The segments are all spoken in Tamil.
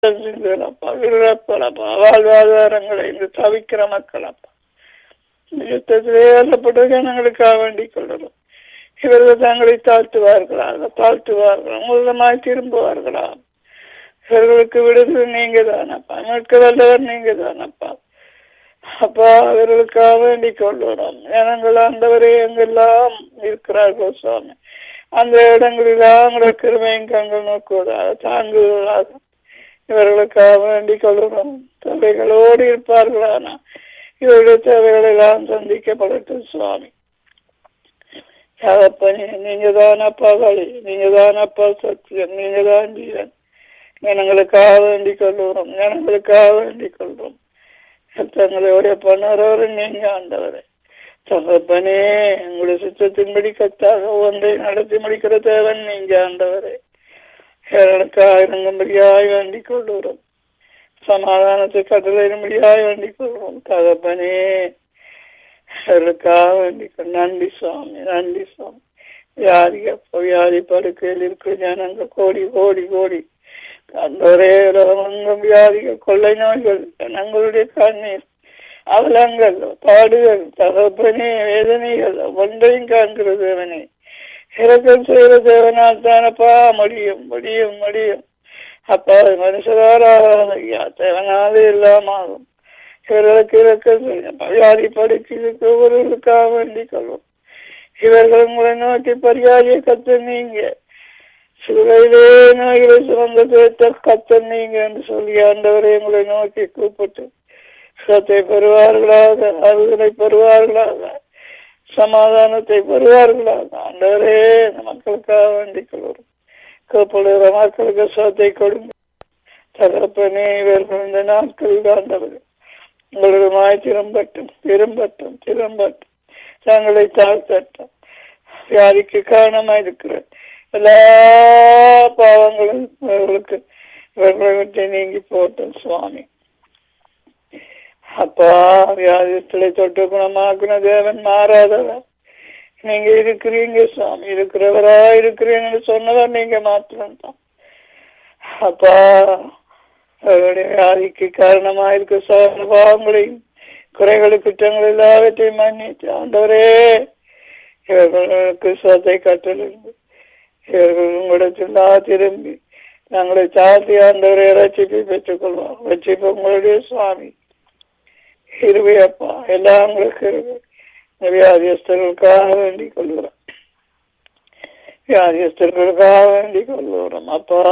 அப்பா விருப்பப்பா வாழ்வாதாரங்களை இந்த தவிக்கிற மக்கள் அப்பா இந்த யுத்தத்திலே ஏறப்பட்ட ஜனங்களுக்காக வேண்டிக் கொள்கிறோம் இவர்கள் தங்களை தாழ்த்துவார்களாக தாழ்த்துவார்களா மூலமாய் திரும்புவார்களா இவர்களுக்கு விடுதலை நீங்க தானப்பா மீட்க வல்லவர் நீங்க தானப்பா அப்பா அவர்களுக்காக வேண்டிக் கொள்கிறோம் ஜனங்கள் ஆண்டவரே எங்கெல்லாம் இருக்கிறார்கள் சுவாமி அந்த இடங்களிலாம் உங்களை கிருமையும் கண்கள் நோக்குவதாக தாங்குவதாக இவர்களுக்காக வேண்டிக் கொள்கிறோம் தேவைகளோடு இருப்பார்களானா இவருடைய தேவைகள் எல்லாம் சந்திக்கப்படட்டும் சுவாமி தகப்பனே நீங்க தான் அப்பா வழி நீங்க தான் அப்பா சத்தியம் நீங்க தான் ஜீவன் ஜனங்களுக்காக வேண்டிக் கொள்கிறோம் ஜனங்களுக்காக வேண்டிக் கொள்கிறோம் தங்களுடைய பண்ணுறவரு நீங்க ஆண்டவரே தகப்பனே உங்களுடைய சுத்தத்தின்படி கத்தாக ஒன்றை நடத்தி முடிக்கிற தேவன் நீங்க ஆண்டவரே எங்களுக்காக இறங்கும்படியாய் வேண்டிக் கொள்கிறோம் சமாதானத்தை கட்டளையிடும்படியாய் வேண்டிக் கொள்கிறோம் தகப்பனே அவர்களுக்காக வேண்டிக் கொள் நன்றி சுவாமி நன்றி சுவாமி வியாதி அப்போ வியாதி படுக்கையில் இருக்கிற ஜனங்கள் கோடி கோடி கோடி ஒரே உலகமெங்கும் வியாதிகள் கொள்ளை நோய்கள் ஜனங்களுடைய கண்ணீர் அவலங்கள் பாடுகள் தகப்பனே வேதனைகள் ஒன்றையும் காண்கிற தேவனே இறக்கம் செய்கிற தேவனால் தானப்பா முடியும் முடியும் முடியும் அப்பா மனுஷரால் ஐயா தேவனாலே எல்லாம் ஆகும் இவர்களுக்கு இறக்கம் செய்யும் வியாதி படுக்கைக்கு ஒருவருக்காக வேண்டிக் கொள்வோம் இவர்கள் உங்களை நோக்கி பரியாதிய கத்து நீங்க சிலுவையிலே நோய்களை சுமந்த தேத்த கத்த நீங்க என்று சொல்லி ஆண்டவரை உங்களை நோக்கி கூப்பிட்டு சுகத்தை பெறுவார்களாக அறுதலை பெறுவார்களாக சமாதானத்தை பெறுவார்களாக ஆண்டவரே இந்த மக்களுக்காக வேண்டிக் கொள்வோம் கூப்பிடுகிற மக்களுக்கு சுகத்தை கொடுங்க தகப்பனே இவர்கள் இந்த நாட்களில் ஆண்டவர்கள் உங்களுடைய திரும்பட்டும் திரும்பட்டும் திரும்பட்டும் தங்களை தாழ்த்தட்டும் வியாதிக்கு காரணமாக இருக்கிற எல்லா பாவங்களும் இவர்களுக்கு இவர்களை விட்டு நீங்கி போட்டும் சுவாமி அப்பா வியாதிகளை தொட்டு குணமாக்குன தேவன் மாறாதவர் நீங்க இருக்கிறீங்க சுவாமி இருக்கிறவரா இருக்கிறீங்கன்னு சொன்னவர் நீங்க மாத்திரம்தான் அப்பா அவருடைய வியாதிக்கு காரணமா இருக்க சோழ பாவங்களையும் குறைகள் குற்றங்கள் எல்லாவற்றையும் மன்னித்து ஆண்டவரே இவர்களுக்கு சொத்தை கட்டளிருந்து இவர்கள் உங்களிடத்தில் திரும்பி நாங்களை சாத்தி ஆண்டவரை ரட்சிப்பை பெற்றுக் கொள்வோம் ரட்சிப்பு உங்களுடைய சுவாமி இருவையப்பா எல்லாம் உங்களுக்கு வியாதியஸ்தர்களுக்காக வேண்டிக் கொள்கிறோம் வியாதியஸ்தர்களுக்காக வேண்டிக் கொள்கிறோம் அப்பா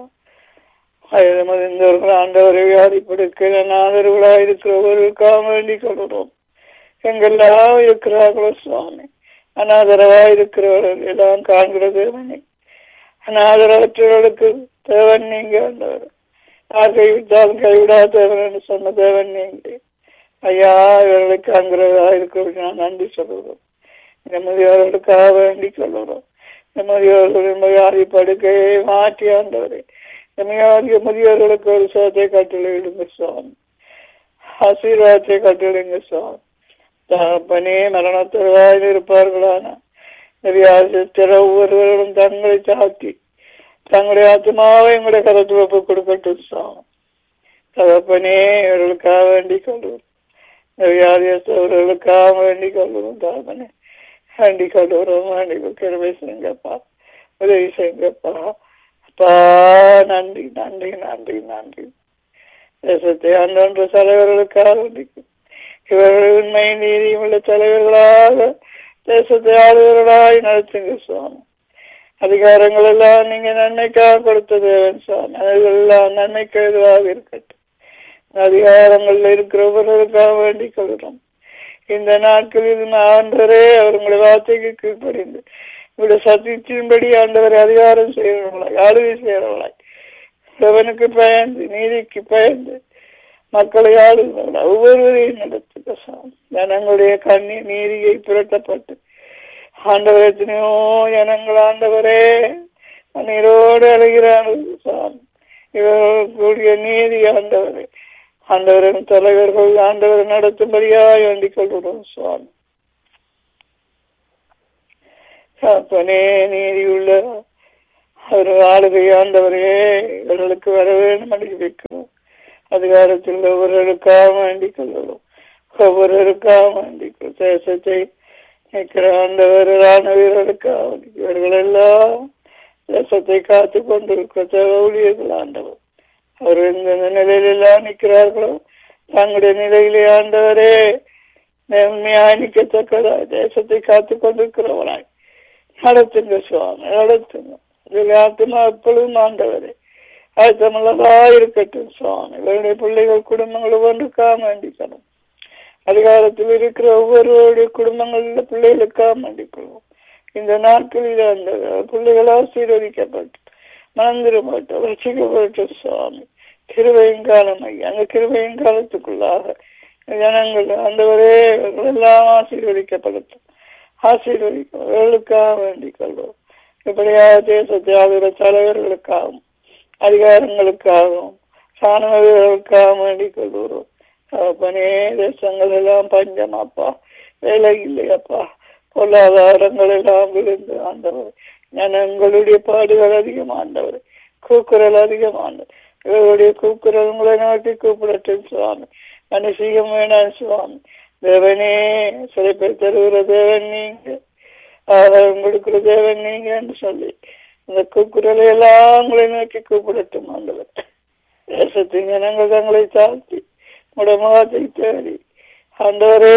மதிந்தவர்கள் ஆண்டவரை வியாதிப்படுக்கிற ஆதரவுகளாக இருக்கிறவர்களுக்காக வேண்டிக் கொள்கிறோம் எங்கெல்லாம் இருக்கிறார்களோ சுவாமி அனாதரவா இருக்கிறவர்கள் எல்லாம் காண்கிற தேவனை அனாதரவற்றவர்களுக்கு தேவன் நீங்க ஆண்டவர் யார் கைவிட்டாலும் கைவிடாத தேவன் என்று சொன்ன தேவன் நீங்க ஐயா இவர்களை காண்கிறதா இருக்கிறவர்கள் நான் நன்றி சொல்லுகிறோம் இந்த முதியோர்களுக்காக வேண்டிக் கொள்கிறோம் இந்த முதியோர்கள் வியாதி படுக்கையை மாற்றி ஆண்டவரை மிக முதியோர்களுக்கு ஒரு சோத்தை கட்டளையிடுங்க சுவாமி ஆசீர்வாதத்தை கட்டளைங்க சுவாமி தகப்பனே மரணத்தருவாயில் இருப்பார்களான வியாசத்திர ஒவ்வொருவர்களும் தங்களை சாத்தி தங்களுடைய ஆத்மாவை எங்களுடைய கருத்து ஒப்பு கொடுக்கட்டும் சுவாமி தகப்பனே இவர்களுக்காக வேண்டிக் கொள்வோம் வியாதியஸ்தவர்களுக்காக வேண்டிக் கொள்வோம் தகப்பனே வேண்டிக் கொள்வோம் வேண்டிக் கிருமை செய்யுங்கப்பா உதவி செய்யுங்கப்பா அப்பா நன்றி நன்றி நன்றி நன்றி தேசத்தை அன்றொன்று தலைவர்களுக்காக இவர்கள் உண்மை நீதி உள்ள தலைவர்களாக தேசத்தை ஆளுநர்களாய் நடத்துங்க சுவாமி அதிகாரங்கள் எல்லாம் நீங்க நன்மைக்காக கொடுத்த தேவன் சுவாமி அதெல்லாம் நன்மைக்கு எதுவாக இருக்கட்டும் அதிகாரங்கள்ல இருக்கிறவர்களுக்காக வேண்டிக் கொள்கிறோம் இந்த நாட்களில் ஆண்டவரே அவர் உங்களுடைய வார்த்தைக்கு கீழ்ப்படிந்து உங்களுடைய சத்தியத்தின்படி ஆண்டவரை அதிகாரம் செய்கிறவர்களாய் ஆளுகை செய்கிறவர்களாய் சிவனுக்கு பயந்து நீதிக்கு பயந்து மக்களை ஆளுகிறவர்களாய் ஒவ்வொருவரையும் நடத்துக சாமி ஜனங்களுடைய கண்ணீர் நீதியை புரட்டப்பட்டு ஆண்டவர் எத்தனையோ ஜனங்கள் ஆண்டவரே கண்ணீரோடு அழுகிறார்கள் சாமி இவர்களுடைய நீதி ஆண்டவரே ஆண்டவரின் தலைவர்கள் ஆண்டவர் நடத்தும்படியாய் வேண்டிக் கொள்கிறோம் சுவாமி அப்பனே நீதியுள்ள அவர் ஆளுகை ஆண்டவரே இவர்களுக்கு வர வேண்டும் என்று வைக்கிறோம் அதிகாரத்தில் ஒவ்வொருவருக்காக வேண்டிக் கொள்கிறோம் ஒவ்வொருவருக்காக வேண்டிக் கொள்ளும் தேசத்தை நிற்கிற ஆண்டவர் ராணுவர்களுக்காக இவர்கள் எல்லாம் தேசத்தை காத்து கொண்டிருக்கிற ஊழியர்கள் ஆண்டவர் அவர் எந்த நிலையில எல்லாம் நிற்கிறார்களோ தங்களுடைய நிலையிலே ஆண்டவரே நேர்மையாய் நிற்கத்தக்கதா தேசத்தை காத்து கொண்டிருக்கிறவனாய் நடத்துங்க சுவாமி நடத்துங்க இதில் ஆத்மா எப்பொழுதும் ஆண்டவரே ஆயத்தமுள்ளதா இருக்கட்டும் சுவாமி இவருடைய பிள்ளைகள் குடும்பங்கள் ஒவ்வொன்றுக்காக வேண்டிக்கணும் அதிகாரத்தில் இருக்கிற ஒவ்வொருவருடைய குடும்பங்களில் பிள்ளைகளுக்காக வேண்டிக்கொள்வோம் இந்த நாட்களில் அந்த பிள்ளைகள் ஆசீர்வதிக்கப்பட்டு மனந்திரும்பட்டும் ரசிக்கப்பட்டும் சுவாமி கிருபையின் காலம் ஐயா அந்த கிருபையின் காலத்துக்குள்ளாக ஜனங்கள் ஆண்டவரே எல்லாம் ஆசீர்வதிக்கப்படட்டும் ஆசீர்வதிக்க வேண்டிக் கொள்வோம் இப்படியாக தேசத்தை ஆளுகிற தலைவர்களுக்காகவும் அதிகாரங்களுக்காகவும் சாணவர்களுக்காக வேண்டிக் கொள்கிறோம் அப்பனே தேசங்கள் எல்லாம் பஞ்சம் அப்பா வேலை இல்லையப்பா பொருளாதாரங்கள் எல்லாம் விழுந்து ஆண்டவர் ஜனங்களுடைய பாடுகள் அதிகமாண்டவர் கூக்குரல் அதிகமானவர் இவருடைய கூக்குரல் உங்களை நோக்கி கூப்பிடட்டும் சுவாமி மனுஷியம் வேணாம் சுவாமி தேவனே சிறைப்பை தருகிற தேவன் நீங்க ஆதாரம் கொடுக்கிற தேவன் நீங்க என்று சொல்லி இந்த கூக்குரலை எல்லாம் உங்களை நோக்கி கூப்பிடட்டும் ஆண்டவர் தேசத்தின் ஜனங்கள் தங்களை தாழ்த்தி முடமுகத்தை தேடி ஆண்டவரே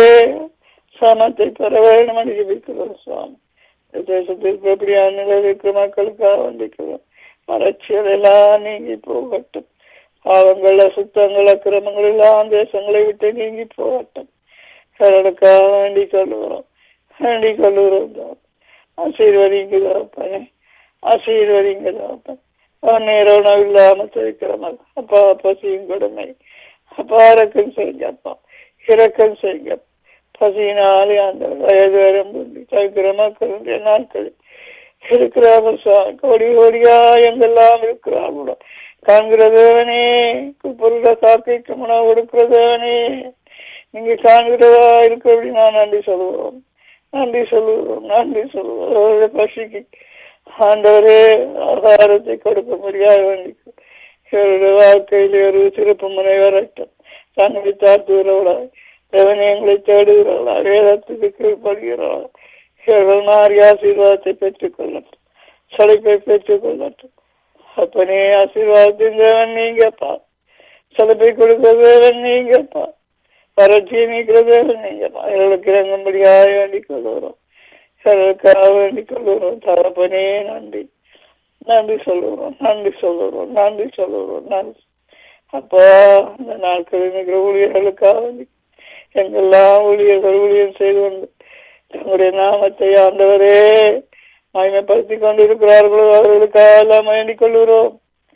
சமத்தை பெற வேண்டும் என்று ஜபிக்கிறோம் சுவாமி தேசத்தில் எப்படியான நிலையில் இருக்கிற மக்களுக்காக வந்திக்கிறோம் மலர்ச்சிகள் எல்லாம் நீங்கி போகட்டும் பாவங்கள் அசுத்தங்கள் அக்கிரமங்கள் எல்லாம் தேசங்களை விட்டு நீங்கி போகட்டும் கடலுக்காக வேண்டிக் கொள்ளுகிறோம் வேண்டிக் கொள்ளுகிறோம் ஆசீர்வதிங்க தகப்பனே ஆசீர்வதிங்க தகப்பன் நேரம் உணவு இல்லாம இருக்கிற அப்பா பசியும் கொடுமை அப்பா இறக்கம் செய்யுங்க அப்பா இறக்கம் செய்யுங்க பசியினாலே அந்த வயது வரும் தவிக்கிற மக்களுடைய நாட்களில் இருக்கிறார்கள் சுவாமி கோடி கோடியா எங்கெல்லாம் இருக்கிறார்களோ காண்கிற தேவனே பொருளை காக்கைக்கு உணவு கொடுக்கிற தேவனே நீங்க காண்கிறதா இருக்கிறபடி நான் நன்றி சொல்லுவோம் நன்றி சொல்லுவோம் நன்றி சொல்லுவோம் அவருடைய பசிக்கு ஆண்டவரே ஆகாரத்தை கொடுக்க முடியாது வேண்டிக்கும் இவருடைய வாழ்க்கையில் ஒரு சிறப்பு முனை வரட்டும் தங்களை தாழ்த்துகிறவளாய் தேவனை எங்களை தேடுகிறவளா வேதத்துக்கு கீழ்படுகிறவளா இவர்கள் மாறி ஆசீர்வாதத்தை பெற்றுக் கொள்ளட்டும் சளைப்பை பெற்றுக் கொள்ளட்டும் அப்பனே ஆசீர்வாதத்தின் தேவன் நீங்கப்பா சளைப்பை கொடுக்கிற தேவன் நீங்கப்பா வறட்சியை நீக்கிற தேவன் நீங்கப்பா இவர்களுக்கு இறங்கும்படியாக வேண்டிக் கொள்கிறோம் இவர்களுக்காக வேண்டிக் கொள்கிறோம் தகப்பனே நன்றி நன்றி சொல்லுகிறோம் நன்றி சொல்லுகிறோம் நன்றி சொல்லுகிறோம் நன்றி அப்பா இந்த நாட்களில் இருக்கிற ஊழியர்களுக்காக வேண்டி எங்கெல்லாம் ஊழியர்கள் ஊழியர் செய்து கொண்டு தங்களுடைய நாமத்தை ஆண்டவரே மகிமைப்படுத்தி கொண்டிருக்கிறார்களோ அவர்களுக்காக எல்லாம் வேண்டிக் கொள்கிறோம்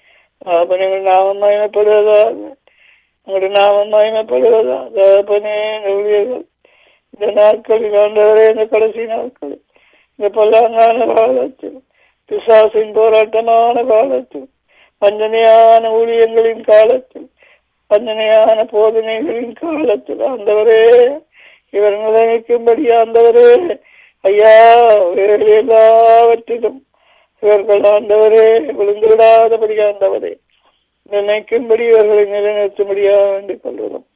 நீங்கள் நாமம் மகிமைப்படுவதாக உங்களுடைய நாமம் மகிமைப்படுவதா தகப்பனே இந்த ஊழியர்கள் இந்த நாட்களில் ஆண்டவரே இந்த கடைசி நாட்களில் இந்த பல்லாங்கான காலத்தில் பிசாசின் போராட்டமான காலத்தில் வஞ்சனையான ஊழியங்களின் காலத்தில் வஞ்சனையான போதனைகளின் காலத்தில் ஆண்டவரே இவர் நிலைக்கும்படி ஆண்டவரே ஐயா வேறு எல்லாவற்றிலும் இவர்கள் ஆண்டவரே விழுந்து விடாதபடி ஆண்டவரே நினைக்கும்படி இவர்களை நிலைநிறுத்தும்படியாக வேண்டிக் கொள்கிறோம்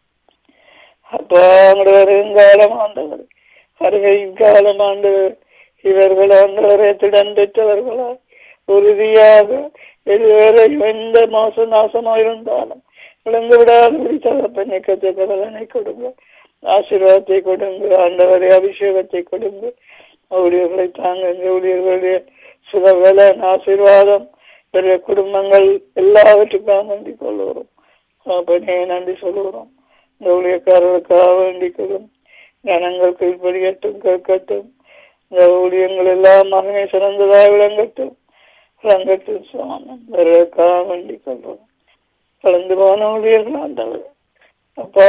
அப்பா அவங்களுடைய வருங்காலம் ஆண்டவர் வருகையின் காலம் ஆண்டவர் இவர்கள் ஆண்டவரை திடன் பெற்றவர்களா உறுதியாக இதுவரை எந்த மோசம் நாசமா இருந்தாலும் விழுந்து விடாதபடி தகப்பனை கத்தக்க பலனை கொடுங்க ஆசீர்வாதத்தை கொடுங்க ஆண்டவரை அபிஷேகத்தை கொடுங்க ஊழியர்களை தாங்க ஊழியர்களுடைய சுகபலன் ஆசீர்வாதம் பெரிய குடும்பங்கள் எல்லாவற்றுக்காக வேண்டிக் கொள்கிறோம் அப்பனே நன்றி சொல்லுகிறோம் இந்த ஊழியக்காரர்களுக்காக வேண்டிக் கொள்ளும் ஜனங்கள் கீழ்படியட்டும் கேட்கட்டும் இந்த ஊழியங்கள் எல்லாம் மகனை சிறந்ததாக விளங்கட்டும் விளங்கட்டும் சுவாமி வருவதற்காக வேண்டிக் கொள்றோம் கலந்து போன ஊழியர்கள் ஆண்டவர் அப்பா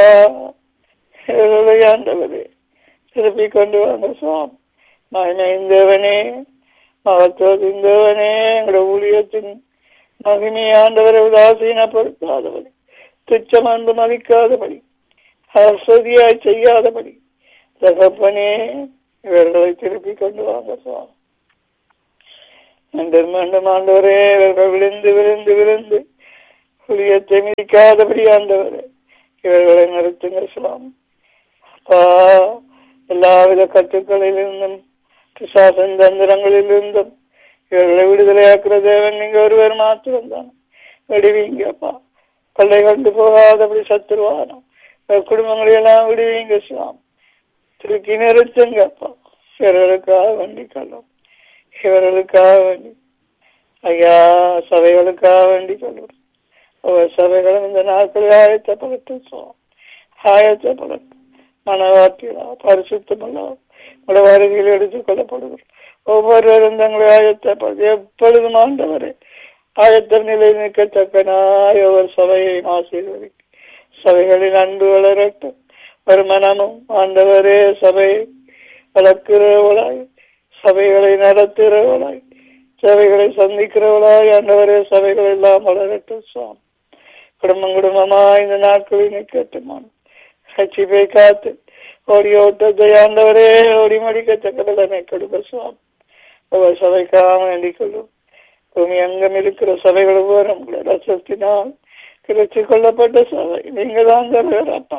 ஆண்டவரே திருப்பி கொண்டு வாங்க சுவாமி மகிமைந்தவனே மகத்துவத்திந்தவனே எங்களோட ஊழியத்தின் மகிமையாண்டவரை உதாசீனப்படுத்தாதபடி துச்சமந்து மதிக்காதபடி அசதியாய் செய்யாதபடி தகப்பனே இவர்களை திருப்பி கொண்டு வாங்க சுவாமி மீண்டும் மீண்டும் ஆண்டவரே இவர்கள் விழுந்து விழுந்து விழுந்து புளியத்தை மிதிக்காதபடி ஆண்டவரே இவர்களை நிறுத்துங்க சுவாமி அப்பா எல்லாவித கட்டுக்களிலிருந்தும் பிசாசன் தந்திரங்களிலிருந்தும் இவர்களை விடுதலையாக்குற தேவன் நீங்க ஒருவர் மாத்திரம் தான் விடுவீங்கப்பா கொள்ளை கொண்டு போகாதபடி சத்துருவானோ குடும்பங்களை எல்லாம் விடுவீங்க சுவாமி திருக்கி நிறுத்துங்கப்பா இவர்களுக்காக வேண்டிக்கொள்ளும் இவர்களுக்காக வேண்டி ஐயா சபைகளுக்காக வேண்டி கொள்ளும் ஒவ்வொரு சபைகளும் இந்த நாட்களில் ஆயத்தப்படட்டும் சுவாமி ஆயத்தப்படட்டும் மனவாட்டிகளா பரிசுத்தமல்லா உங்களோட வருகையில் எடுத்துக் கொள்ளப்படுகிறோம் ஒவ்வொருவரும் தங்களை ஆயத்தப்படு எப்பொழுதும் ஆண்டவரே ஆயத்த நிலை நிற்கத்தக்கனாய் ஒவ்வொரு சபையையும் ஆசீர்வதிக்கும் சபைகளில் அன்பு வளரட்டும் வருமானமும் ஆண்டவரே சபையை வளர்க்கிறவளாய் சபைகளை நடத்துகிறவளாய் சபைகளை சந்திக்கிறவளாய் ஆண்டவரே சபைகள் எல்லாம் வளரட்டும் சுவாமி குடும்பம் குடும்பமா இந்த நாட்களில் நிற்கட்டுமான் ரட்சிப்பை காத்து ஓடி ஓட்டத்தை ஆண்டவரே ஓடி மடிக்கத்தக்க நிலைமை கொடுக்க சுவாமி ஒவ்வொரு சபைக்காக வேண்டிக் கொள்ளும் பூமி அங்கம் இருக்கிற சபைகள் வரும் ரசத்தினால் கிடைச்சு கொள்ளப்பட்ட சபை நீங்க தான் அப்பா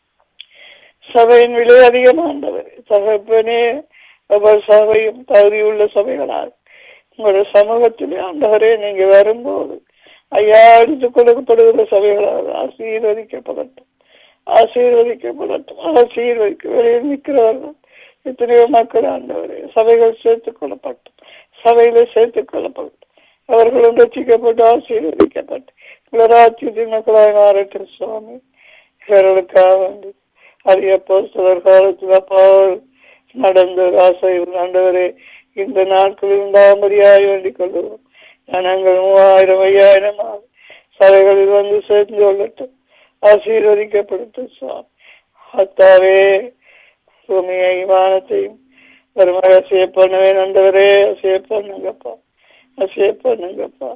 சபையின் விலை அதிகமானவர் தகப்பனே ஒவ்வொரு சபையும் தகுதியுள்ள சபைகளால் உங்களுடைய சமூகத்திலே ஆண்டவரே நீங்க வரும்போது ஐயா எடுத்து கொடுக்கப்படுகிற சபைகளால் ஆசீர்வதிக்கப்படட்டும் ஆசீர்வதிக்கப்படட்டும் ஆசீர்வதிக்க வெளியில் நிற்கிறவர்கள் எத்தனையோ மக்கள் ஆண்டவரே சபைகள் சேர்த்துக் கொள்ளப்பட்டும் சபையில சேர்த்துக் கொள்ளப்படும் அவர்களும் ரசிக்கப்பட்டு ஆசீர்வதிக்கப்பட்டு ராஜ்யத்தின் மக்களாக மாறட்டும் சுவாமி இவர்களுக்காக வேண்டி அரிய போஸ்தவர் காலத்தில் அப்பால் நடந்த ஆசை ஆண்டவரே இந்த நாட்களில் உண்டாமதியாய் வேண்டிக் கொள்வோம் ஜனங்கள் மூவாயிரம் ஐயாயிரம் சபைகளில் வந்து சேர்ந்து கொள்ளட்டும் ஆசீர்வதிக்கப்படுத்தும் சுவாமி அத்தாவே பூமியை வானத்தையும் வருமாக அசைய பண்ணுவேன் ஆண்டவரே அசைய பண்ணுங்கப்பா அசைய பண்ணுங்கப்பா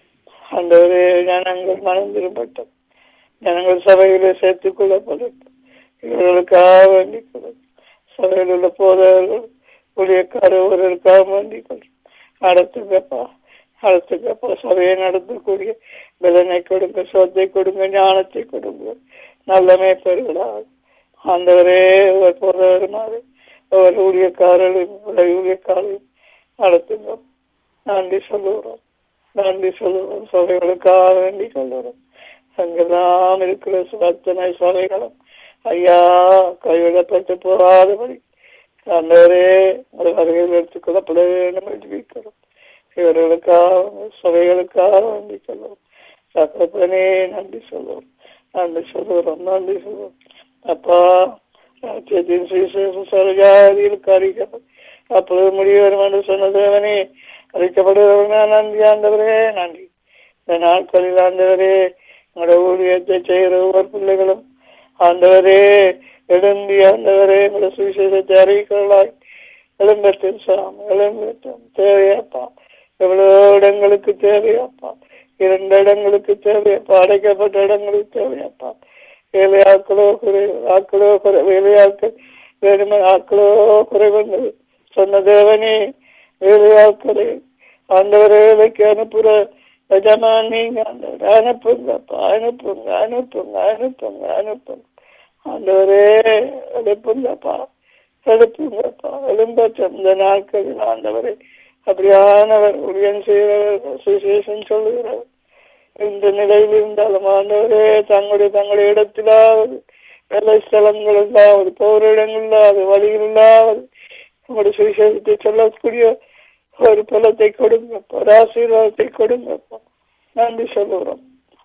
ஆண்டவரே ஜனங்கள் மனம் திரும்பட்டும் ஜனங்கள் சபையிலே சேர்த்துக் கொள்ளப்படட்டும் இவர்களுக்காக வேண்டிக் கொள்ளும் சபையில் உள்ள போதவர்கள் ஊழியக்காரர் ஒருவருக்காக வேண்டிக் கொள்ளும் நடத்துங்கப்பா நடத்துங்கப்பா சபையை நடத்தக்கூடிய பலனை கொடுங்க சொத்தை கொடுங்க ஞானத்தை கொடுங்க நல்லமே பெறுகிறார் ஆண்டவரே ஒரு போதவருமாறு ஒவ்வொரு ஊழியக்காரர்களையும் ஊழியக்காரையும் நடத்துங்க நன்றி சொல்லுகிறோம் நன்றி சொல்லுகிறோம் சபைகளுக்காக வேண்டிக் கொள்ளுகிறோம் அங்கெல்லாம் இருக்கிற அத்தனை சபைகளும் ஐயா கைவிடப்பட்டு போகாதபடி ஆண்டவரே ஒரு வருகையில் எடுத்துக் கொள்ளப்பட வேண்டும் என்று வைக்கிறோம் இவர்களுக்காக சபைகளுக்காக வேண்டிக் கொள்வோம் சக்கரப்பனே நன்றி சொல்லுவோம் நன்றி சொல்லுகிறோம் நன்றி சொல்லுவோம் அப்பா ராஜ்யத்தின் சுவிசேஷ சரஜாதிகளுக்கு அறிக்கப்படும் அப்பொழுது முடிவு வரும் என்று சொன்ன தேவனே அறிக்கப்படுகிறவங்க நன்றி ஆண்டவரே நன்றி இந்த நாட்களில் ஆண்டவரே உங்களோட ஊழியத்தை செய்கிற ஒவ்வொரு பிள்ளைகளும் ஆண்டவரே எழும்பி ஆண்டவரே உங்களோட சுவிசேஷத்தை அறிவிக்கலாய் எழும்பட்டும் சாம் எழும்பட்டும் தேவையாப்பா எவ்வளவு இடங்களுக்கு தேவையாப்பா இரண்டு இடங்களுக்கு தேவையாப்பா அடைக்கப்பட்ட இடங்களுக்கு தேவையாப்பா வேலையாக்களோ குறை ஆக்களோ குறை வேலையாக்கள் வேணுமே ஆக்களோ குறைவந்தது சொன்ன தேவனே வேலையாக்களை ஆண்டவர் வேலைக்கு அனுப்புற நிஜமா நீங்க ஆண்டவர் அனுப்புங்கப்பா அனுப்புங்க அனுப்புங்க அனுப்புங்க அனுப்புங்க ஆண்டவரே எழுப்புங்கப்பா எழுப்புங்கப்பா எழும்பட்டும் இந்த நாட்களில் ஆண்டவரே அப்படியானவர் உரியன் செய்கிறவர் சுவிசேஷன் சொல்லுகிறவர் இந்த நிலையில் இருந்தாலும் ஆண்டவரே தங்களுடைய தங்களுடைய இடத்திலாவது வேலை ஸ்தலங்கள் இல்லாவது போர் இடங்கள் இல்லாது வழியில் இல்லாவது உங்களுடைய சுவிசேஷத்தை சொல்லக்கூடிய ஒரு பலத்தை கொடுங்கப்பா ஒரு ஆசீர்வாதத்தை கொடுங்கப்பா நன்றி சொல்லுகிறோம்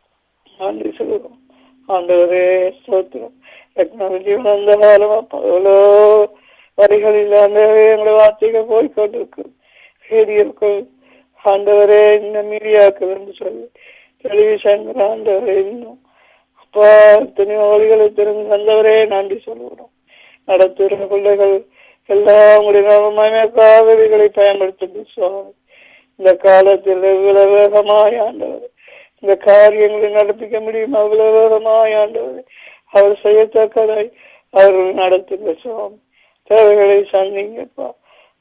நன்றி சொல்லுகிறோம் ஆண்டவரே ஸ்தோத்திரம் டெக்னாலஜி வளர்ந்த காலம் அப்பா எவ்வளோ வரிகளில் ஆண்டவரே எங்களை வார்த்தைகள் போய்கொண்டிருக்கு ரேடியோக்கள் ஆண்டவரே இந்த மீடியாக்கள் என்று சொல்லி டெலிவிஷன் ஆண்டவரே இன்னும் அப்பா எத்தனையோ வழிகளை தெரிந்து வந்தவரே நன்றி சொல்லுகிறோம் நடத்துகிற பிள்ளைகள் எல்லாம் உங்களுடைய நவமயக்காகவிகளை பயன்படுத்தி சுவாமி இந்த காலத்தில் எவ்வளவு வேகமாய் ஆண்டவர் இந்த காரியங்களை நடப்பிக்க முடியும் அவ்வளவு வேகமாய் ஆண்டவர் அவர் செய்யத்தக்கதை அவர்கள் நடத்துங்க சுவாமி தேவைகளை சந்திங்கப்பா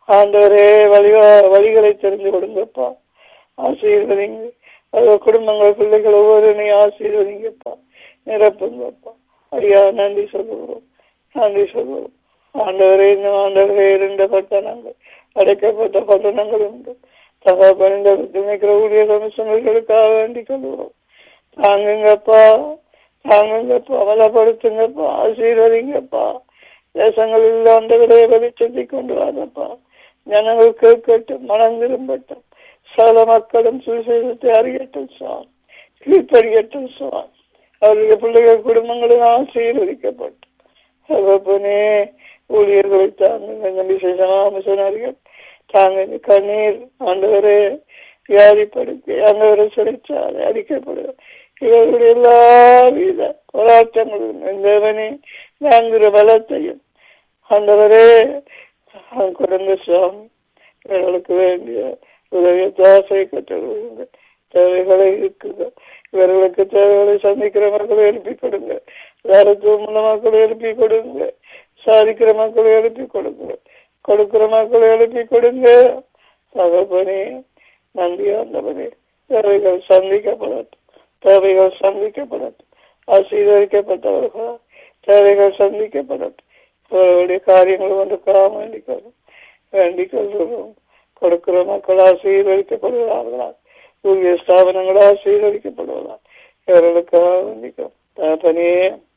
ஆண்டவரே வழி வழிகளை தெரிஞ்சு கொடுங்கப்பா ஆசீர்வதிங்க அது குடும்பங்கள் பிள்ளைகள் ஒவ்வொருனையும் ஆசீர்வதிங்கப்பா நிரப்புங்கப்பா ஐயா நன்றி சொல்லுகிறோம் நன்றி சொல்லுவோம் ஆண்டவரே இன்னும் ஆண்டவரே இருந்த பட்டணங்கள் அடைக்கப்பட்ட பட்டணங்கள் உண்டு தகப்பனிந்த துணைக்கிற ஊழிய கமிஷனர்களுக்காக வேண்டிக் கொள்கிறோம் தாங்குங்கப்பா தாங்குங்கப்பா பலப்படுத்துங்கப்பா ஆசீர்வதிங்கப்பா தேசங்களில் ஆண்டவரே வெளிச்சத்தை கொண்டு வரப்பா ஜனங்கள் கேட்கட்டும் மனம் திரும்பட்டும் சகல மக்களும் சுவிசேஷத்தை அறியட்டும் சார் கீழ்ப்படியட்டும் சார் அவருடைய பிள்ளைகள் குடும்பங்களும் ஆசீர்வதிக்கப்பட்டு தகப்பனே ஊழியர்களை தாங்க விசேஷமாக மிஷனரிகள் தாங்க கண்ணீர் ஆண்டவரே வியாதிப்படுத்தி ஆண்டவரை சிறைச்சாலை அடிக்கப்படுது இவர்களுடைய எல்லா வித போராட்டங்களும் இந்தவனே வாங்குகிற பலத்தையும் ஆண்டவரே குறைந்த சுவாமி இவர்களுக்கு வேண்டிய உதவிய தாசை கற்றுக் தேவைகளை இருக்குங்க இவர்களுக்கு தேவைகளை சந்திக்கிற மக்களை எழுப்பி கொடுங்க வேறத்துவம் உள்ள மக்களை எழுப்பி கொடுங்க சாதிக்கிற மக்களை எழுப்பி கொடுங்க கொடுக்கிற மக்களை எழுப்பி கொடுங்க தகப்பனே நன்றி ஆண்டவனே தேவைகள் சந்திக்கப்படட்டும் தேவைகள் சந்திக்கப்படட்டும் ஆசீர்வதிக்கப்பட்டவர்களா தேவைகள் சந்திக்கப்படட்டும் அவர்களுடைய காரியங்கள் வந்து வேண்டிக்கொள்ளும் வேண்டிக் கொள்கிறோம் கொடுக்கிற மக்கள் ஆசீர்வதிக்கப்படுகிறார்களா ஊழிய ஸ்தாபனங்கள் ஆசீர்வதிக்கப்படுவதா இவர்களுக்காக வேண்டிக்கும் தகப்பனே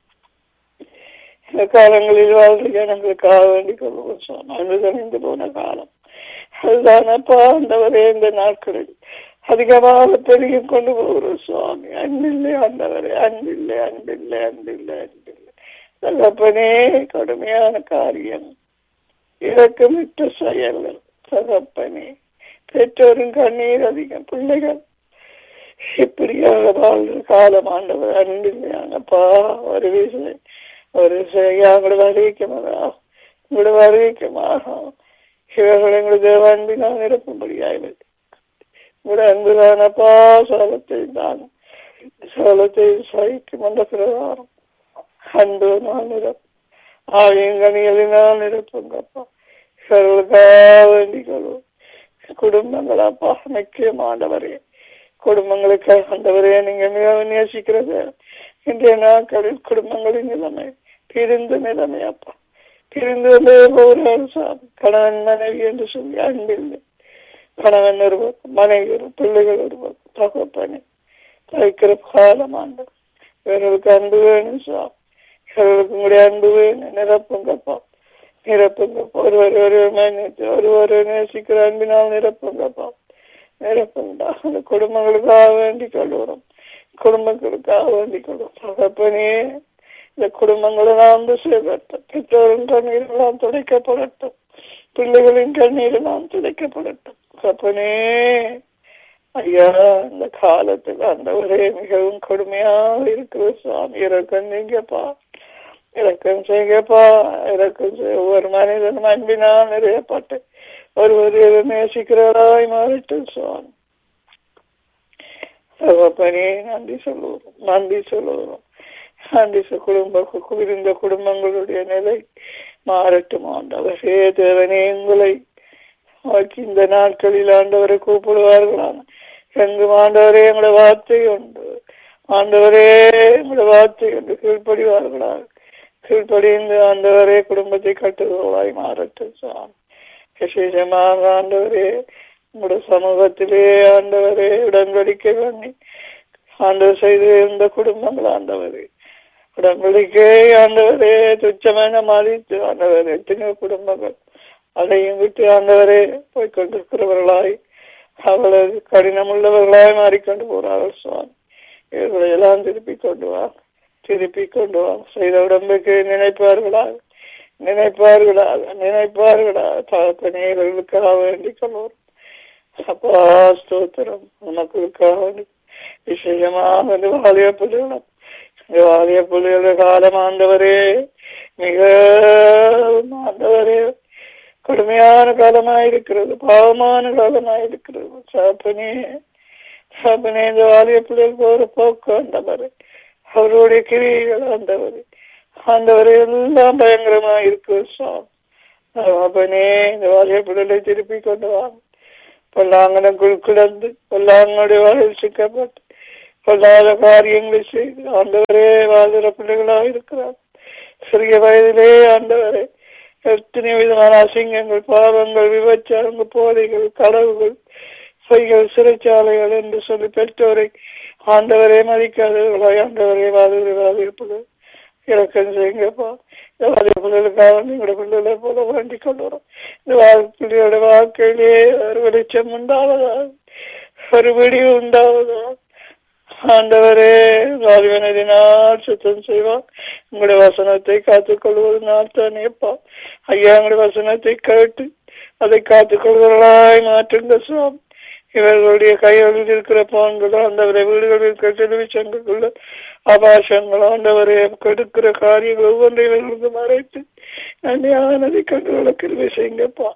இந்த காலங்களில் வாழ்ற ஜனங்களுக்காக வேண்டிக் கொள்வோம் அன்று கணிந்து போன காலம் அதுதானப்பா ஆண்டவரே இந்த நாட்களில் அதிகமாக பெருகி கொண்டு போகிறோம் சுவாமி அன்பில்லை ஆண்டவரே அன்பில்லை அன்பில்லை அன்பில்லை அன்பில்லை தகப்பனே கடுமையான காரியம் இறக்கமிட்ட செயல்கள் தகப்பனே பெற்றோரும் கண்ணீர் அதிகம் பிள்ளைகள் இப்படியாக வாழ்ற காலம் ஆண்டவர் அன்பில்லையானப்பா ஒரு வீசில் ஒரு எங்களோட வருவிக்கமாக உங்களோட வருவிக்கமாக இவர்கள் எங்களது அன்பினால் நிரப்பும்படியாக உங்களோட அன்புதானப்பா சோலத்தை தான் சோலத்தை சகிக்கும் அந்த பிரகாரம் அன்பு நான் நிரப்பும் ஆவியங்கனிகளினால் நிரப்புங்கப்பா இவர்களுக்காக வேண்டிக் கொள்வோம் குடும்பங்களப்பா முக்கியமானவரே குடும்பங்களுக்கு ஆண்டவரே நீங்க மிகவும் நேசிக்கிறது இன்றைய நாட்களில் குடும்பங்களின் நிலைமை பிரிந்த நிலைமை அப்பா பிரிந்து வந்தே போகிறார் சாமி கணவன் மனைவி என்று சொல்லி அன்பில்லை கணவன் ஒரு பக்கம் மனைவி ஒரு பிள்ளைகள் ஒரு பக்கம் தகப்பனே தவிக்கிற காலம் ஆண்டவர் இவர்களுக்கு அன்பு வேணும் சாமி இவர்களுக்கு உங்களுடைய அன்பு வேணும் நிரப்புங்கப்பா நிரப்புங்கப்பா ஒருவர் ஒருவர் மன்னித்து ஒருவர் நேசிக்கிற அன்பினால் நிரப்புங்கப்பா நிரப்புங்கடா அந்த குடும்பங்களுக்காக வேண்டிக் கொள்கிறோம் குடும்பங்களுக்காக வேண்டிக் கொள்கிறோம் தகப்பனே இந்த குடும்பங்களை நாம் செய்யப்பட்டோம் பெற்றோரின் கண்ணீரெல்லாம் துடைக்கப்படட்டும் பிள்ளைகளின் கண்ணீரெல்லாம் துடைக்கப்படட்டும் தகப்பனே ஐயா இந்த காலத்தில் அந்த ஒரே மிகவும் கொடுமையாக இருக்கிற சுவாமி இறக்கம் நீங்கப்பா இறக்கம் செய்யப்பா இறக்கம் செய்ய ஒவ்வொரு மனிதனும் அன்பினால் நிறையப்பட்டு ஒருவர் நேசிக்கிறவராய் மாறிட்டு சுவாமி தகப்பனே நன்றி சொல்லுவோம் நன்றி சொல்லுவோம் நன்றி குடும்ப குவிந்த குடும்பங்களுடைய நிலை மாறட்டும் ஆண்டவரே தேவனே எங்களை இந்த நாட்களில் ஆண்டவரை கூப்பிடுவார்களான எங்கும் ஆண்டவரே எங்களோட வார்த்தை உண்டு ஆண்டவரே எங்களோட வார்த்தை உண்டு கீழ்ப்படிவார்களாக கீழ்ப்படிந்து ஆண்டவரே குடும்பத்தை கட்டுவர்களாய் மாறட்டும் சாமி விசேஷமாக ஆண்டவரே உங்களுடைய சமூகத்திலே ஆண்டவரே உடன்படிக்கை பண்ணி ஆண்டவர் செய்து இருந்த குடும்பங்கள் ஆண்டவரே உடன்படிக்கை ஆண்டவரே துச்சமான மதித்து ஆண்டவர் எத்தனையோ குடும்பங்கள் அதையும் விட்டு ஆண்டவரே போய் கொண்டிருக்கிறவர்களாய் அவளது கடினம் உள்ளவர்களாய் மாறிக்கொண்டு போறார்கள் சுவாமி இவர்களை எல்லாம் திருப்பி கொண்டு வா திருப்பி கொண்டு வா செய்த உடம்புக்கு நினைப்பார்களாக நினைப்பார்களாக நினைப்பார்களாக தகப்பனேர்களுக்காக வேண்டிக் கொள்வோம் அப்பா ஸ்தோத்திரம் மக்களுக்காக வேண்டி விசேஷமாக இந்த வாலிய பிள்ளைகளும் இந்த வாலிய பிள்ளைகள காலம் ஆண்டவரே மிக ஆண்டவரே கொடுமையான காலமாயிருக்கிறது பாவமான காலமாயிருக்கிறது சாப்பனே சாப்பனே இந்த வாலிய பிள்ளைகள் போற போக்கு ஆண்டவர் அவருடைய கிரிகள் ஆண்டவர் ஆண்டவர் எல்லாம் பயங்கரமா இருக்கு சாமி அப்பனே இந்த வாலிய பிள்ளைகளை திருப்பி கொண்டு வாங்க பொல்லாங்கனுக்குள் கிடந்து பொல்லாங்கனுடைய வாழ்வில் சிக்கப்பட்டு பொல்லாத காரியங்களை செய்து ஆண்டவரே வாழ்கிற பிள்ளைகளாக இருக்கிறார் சிறிய வயதிலே ஆண்டவரே எத்தனை விதமான அசிங்கங்கள் பாவங்கள் விபச்சாரங்கள் போதைகள் கடவுகள் பொய்கள் சிறைச்சாலைகள் என்று சொல்லி பெற்றோரை ஆண்டவரே மதிக்காதவர்களாய் ஆண்டவரே வாழ்கிறவர்களாக இருப்பது இலக்கம் செய்யுங்கப்பா இந்த வாரிய பிள்ளைகளுக்காக எங்களுடைய பிள்ளைகளை போல வேண்டிக் கொள்கிறோம் இந்த வாழ்க்கையோட வாழ்க்கையிலே ஒரு வெளிச்சம் உண்டாவதா ஒரு விடிவு உண்டாவதா ஆண்டவரே வாலிபனதினால் சுத்தம் செய்வார் உங்களுடைய வசனத்தை காத்துக் கொள்வது நான் தானேப்பா ஐயா உங்களுடைய வசனத்தை கேட்டு அதை காத்துக் கொள்வர்களாய் மாற்றுங்க சுவாமி இவர்களுடைய கைகளில் இருக்கிற போன்கள் ஆண்டவரை வீடுகளில் இருக்கிற டெலிவிஷன்களுள்ள ஆபாசங்கள் ஆண்டவரை கெடுக்கிற காரியங்கள் ஒவ்வொன்றையும் இவர்களுக்கு மறைத்து நன்மையானதை கண்டுகளை கிருவை செய்யுங்கப்பா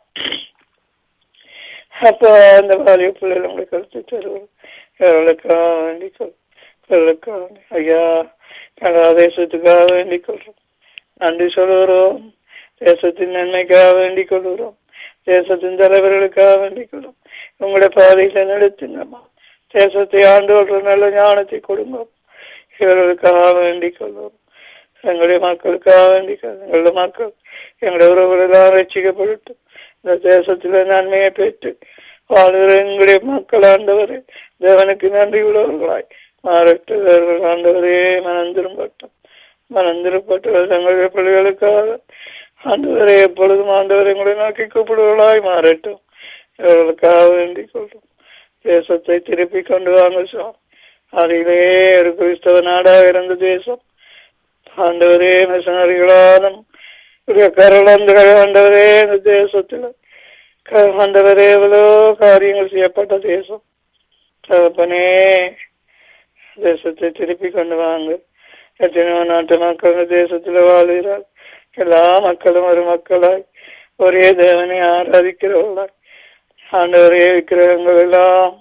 அப்போ அந்த வாலிய பிள்ளைகள் உங்களுக்கு கருத்து தருவோம் இவர்களுக்காக வேண்டிக் கொள் இவர்களுக்காக வேண்டி- ஐயா கனடா தேசத்துக்காக வேண்டிக் கொள்றோம் நன்றி சொல்லுகிறோம் தேசத்தின் நன்மைக்காக வேண்டிக் கொள்கிறோம் தேசத்தின் தலைவர்களுக்காக வேண்டிக் கொள்ளும் உங்களுடைய பாதையில நடத்துங்கம்மா தேசத்தை ஆண்டு கொள்ற நல்ல ஞானத்தை கொடுங்க இவர்களுக்காக வேண்டிக் கொள்வோம் எங்களுடைய மக்களுக்காக வேண்டிக் கொள்ளும் எங்களுடைய மக்கள் எங்களுடைய உறவுகள் எல்லாம் ரசிக்கப்படட்டும் இந்த தேசத்துல நன்மையை பெற்று வாழ்கிற எங்களுடைய மக்கள் ஆண்டவரே தேவனுக்கு நன்றி உள்ளவர்களாய் மாறட்டு இவர்கள் ஆண்டவரே மனம் திரும்பட்டும் மனம் திரும்பட்டு தங்களுடைய பிள்ளைகளுக்காக ஆண்டவரே எப்பொழுதும் ஆண்டவரை உங்களை நோக்கி கூப்பிடுவர்களாய் மாறட்டும் இவர்களுக்காக வேண்டிக் கொள்ளும் தேசத்தை திருப்பி கொண்டு வாங்க சுவாமி அதிலே ஒரு கிறிஸ்தவ நாடாக இருந்த தேசம் ஆண்டவரே மிஷனரிகளாலும் கருளந்துகள் ஆண்டவரே இந்த தேசத்துல க- ஆண்டவரே எவ்வளோ காரியங்கள் செய்யப்பட்ட தேசம் தகப்பனே தேசத்தை திருப்பி கொண்டு வாங்க எத்தனையோ நாட்டு மக்கள் இந்த தேசத்துல வாழ்கிறார் எல்லா மக்களும் ஒரு மக்களாய் ஒரே தேவனை ஆராதிக்கிறவர்களாய் ஆண்டவரே விக்கிரகங்கள் எல்லாம்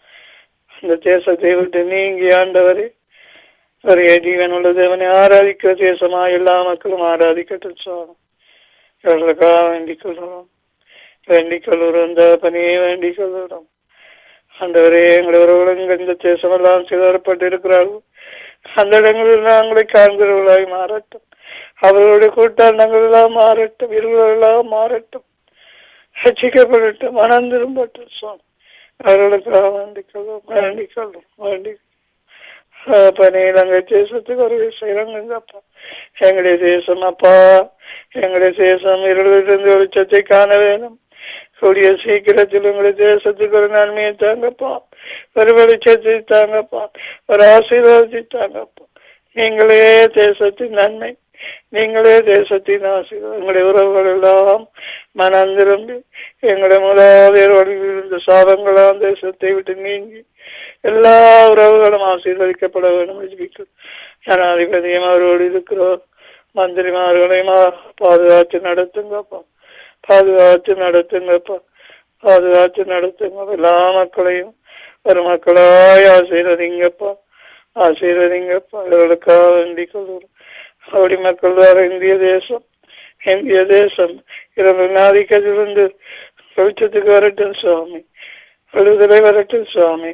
அந்த தேசத்தை விட்டு நீங்கி ஆண்டவரே ஒரே ஜீவன் உள்ள தேவனை ஆராதிக்கிற தேசமா எல்லா மக்களும் ஆராதிக்கட்டும் சுவாமி இவர்களுக்காக வேண்டிக் கொள்கிறோம் வேண்டிக் கொள்கிறோம் இந்த பணியை வேண்டிக் கொள்கிறோம் ஆண்டவரே எங்களுடைய உறவுகள் இந்த தேசமெல்லாம் சிதறப்பட்டு இருக்கிறார்கள் அந்த இடங்களில் நாங்களை காண்கிறவர்களாய் மாறட்டும் அவர்களுடைய கூட்டாண்டங்கள் எல்லாம் மாறட்டும் இருள்கள் எல்லாம் மாறட்டும் ரசிக்கப்படட்டும் மனம் திரும்பட்டும் சுவாமி அவர்களுக்காக வேண்டிக் கொள்வோம் வேண்டிக் கொள்வோம் வேண்டிக் பணியில் அங்கே தேசத்துக்கு ஒரு செய்யறங்கப்பா எங்களுடைய தேசம் அப்பா எங்களுடைய தேசம் இருளிலிருந்து வெளிச்சத்தை காண வேணும் கூடிய சீக்கிரத்தில் உங்களுடைய தேசத்துக்கு ஒரு நன்மையை தாங்கப்பா ஒரு வெளிச்சத்தை தாங்கப்பா ஒரு ஆசீர்வாதத்தை தாங்கப்பா நீங்களே தேசத்தின் நன்மை நீங்களே தேசத்தின் ஆசீர்வாதம் எங்களுடைய உறவுகள் எல்லாம் மனம் திரும்பி எங்களுடைய முதலாவது இருந்த சாபங்களாம் தேசத்தை விட்டு நீங்கி எல்லா உறவுகளும் ஆசீர்வதிக்கப்பட வேண்டும் ஜெபிக்கிறோம். ஜனாதிபதியும் அவரோடு இருக்கிறோம் மந்திரிமார்களையும் ஆ- பாதுகாத்து நடத்துங்கப்பா பாதுகாத்து நடத்துங்கப்பா பாதுகாத்து நடத்துங்க எல்லா மக்களையும் ஒரு மக்களாய் ஆசீர்வதிங்கப்பா ஆசீர்வதிங்கப்பா இவர்களுக்காக வேண்டிக் கொள்கிறோம் அப்படி மக்கள் வர இந்திய தேசம் இந்திய தேசம் இவர்கள் ஆதிக்கத்திலிருந்து வெளிச்சத்துக்கு வரட்டும் சுவாமி விடுதலை வரட்டும் சுவாமி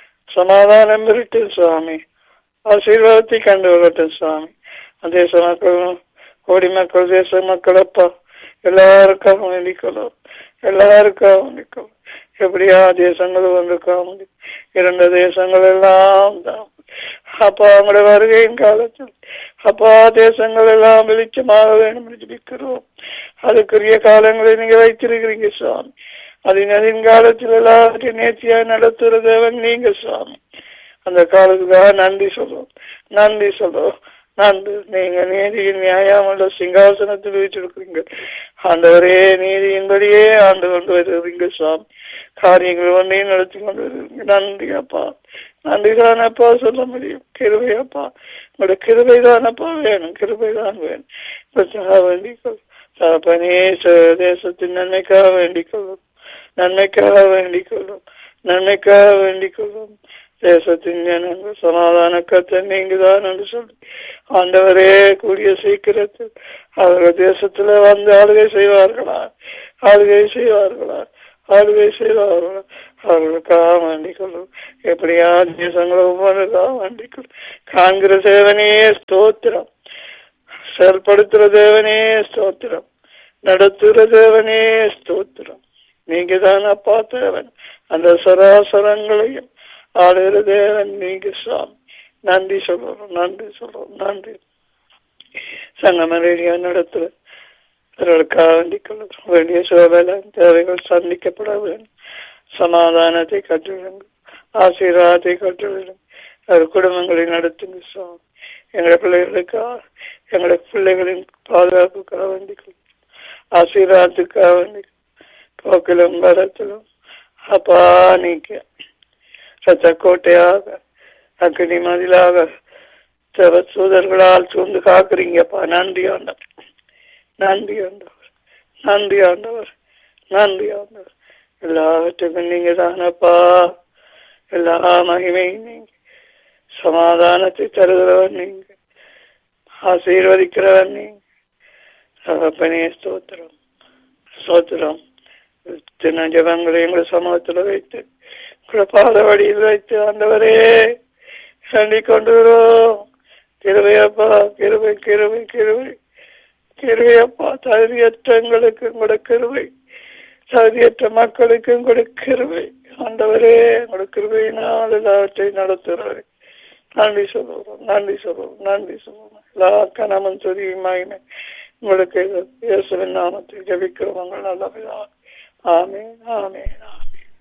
சமாதானம் வரட்டும் சுவாமி ஆசீர்வாதத்தை கண்டு வரட்டும் சுவாமி தேச மக்கள் கோடி மக்கள் தேச மக்கள் அப்பா எல்லாருக்காக வேண்டிக்கொள்ளும் எல்லாருக்காக வேண்டிக்கொள்ளும் எப்படியா தேசங்கள் ஒன்றுக்காக வேண்டி இரண்டு தேசங்கள் எல்லாம் தான் அப்பா அவங்களுடைய வருகையின் காலத்தில் அப்பா தேசங்கள் எல்லாம் வெளிச்சமாக வேண்டும் என்று ஜெபிக்கிறோம் அதுக்குரிய காலங்களை நீங்க வைத்திருக்கிறீங்க சுவாமி அதன் அதன் காலத்தில் எல்லாத்தையும் நேர்த்தியாக நடத்துகிற தேவன் நீங்க சுவாமி அந்த காலத்துக்காக நன்றி சொல்றோம் நன்றி சொல்றோம் நன்றி நீங்க நீதியின் நியாயமுள்ள சிங்காசனத்தில் வீற்றிருக்கிறீங்க ஆண்டவரே நீதியின்படியே ஆண்டு கொண்டு வருகிறீங்க சுவாமி காரியங்கள் ஒன்றையும் நடத்தி கொண்டு வருகிறீங்க நன்றி அப்பா நன்றி தானப்பா சொல்ல முடியும் கிருபை அப்பா உங்களோட கிருபை தானப்பா வேணும் கிருபை தான் வேணும் இப்ப வேண்டிக் கொள் தகப்பனே ச- தேசத்தின் நன்மைக்காக வேண்டிக் கொள்ளும் நன்மைக்காக வேண்டிக் கொள்ளும் நன்மைக்காக வேண்டிக் கொள்ளும் தேசத்தின் ஜனங்கள் சமாதான கத்தை நீங்க தான் என்று சொல்லி ஆண்டவரே கூடிய சீக்கிரத்தில் அவர்கள் தேசத்துல வந்து ஆளுகை செய்வார்களா ஆளுகை செய்வார்களா ஆளுகை செய்வார்களா அவர்களுக்காக வேண்டிக் கொள்ளும் எப்படியா தேசங்களை ஒவ்வொன்றுக்காக வேண்டிக் கொள்ளும் காண்கிற சேவனே ஸ்தோத்திரம் செயல்படுத்துற தேவனே ஸ்தோத்திரம் நடத்துகிற தேவனே ஸ்தோத்திரம் நீங்க தான் அப்பா தேவன் அந்த சராசரங்களையும் ஆளுகிற தேவன் நீங்க சாமி நன்றி சொல்றோம் நன்றி சொல்றோம் நன்றி சங்கம ரேடியோ நடத்துற அவர்களுக்காக வேண்டிக் கொள்ளுகிறோம் வேண்டிய சோதனை தேவைகள் சந்திக்கப்பட வேண்டும் சமாதானத்தை கற்றுவிடுங்க ஆசீர்வாதத்தை கற்றுவிடுங்க அவர் குடும்பங்களை நடத்துங்க சாமி எங்களுடைய பிள்ளைகளுக்காக எங்களுடைய பிள்ளைகளின் பாதுகாப்புக்காக வேண்டிக் கொள்ளும் ஆசீர்வாதத்துக்காக வேண்டிக் போக்கிலும் வரத்திலும் அப்பா நீக்க ரத்த கோட்டையாக அக்னி மதிலாக தேவ சூதர்களால் சூழ்ந்து காக்குறீங்கப்பா நன்றி ஆண்டவர் நன்றி ஆண்டவர் நன்றி ஆண்டவர் நன்றி ஆண்டவர் எல்லாவற்றுக்கும் நீங்க தானப்பா எல்லா மகிமையும் நீங்க சமாதானத்தை தருகிறவன் நீங்க ஆசீர்வதிக்கிறவன் நீங்க தகப்பனே ஸ்தோத்திரம் ஸ்தோத்திரம் தின ஜபங்களை எங்களை சமூகத்துல வைத்து உங்களை பாத வழியில் வைத்து ஆண்டவரே சண்டி கொண்டு வரோம் கிருவையப்பா கிருவை கிருவை கிருவை கிருவையப்பா தகுதியற்ற எங்களுக்கு உங்களோட கிருவை தகுதியற்ற மக்களுக்கு உங்களோட கிருவை ஆண்டவரே உங்களோட கிருவையினால் எல்லாவற்றையும் நடத்துகிறவரே நன்றி சொல்லுவோம் நன்றி சொல்லுவோம் நன்றி சொல்லுவோம் எல்லா கணவன் துதியுமாயின உங்களுக்கு இயேசுவின் நாமத்தில் ஜபிக்கிறோம் உங்கள் நல்ல பிதா ஆமே ஆமே ஆமே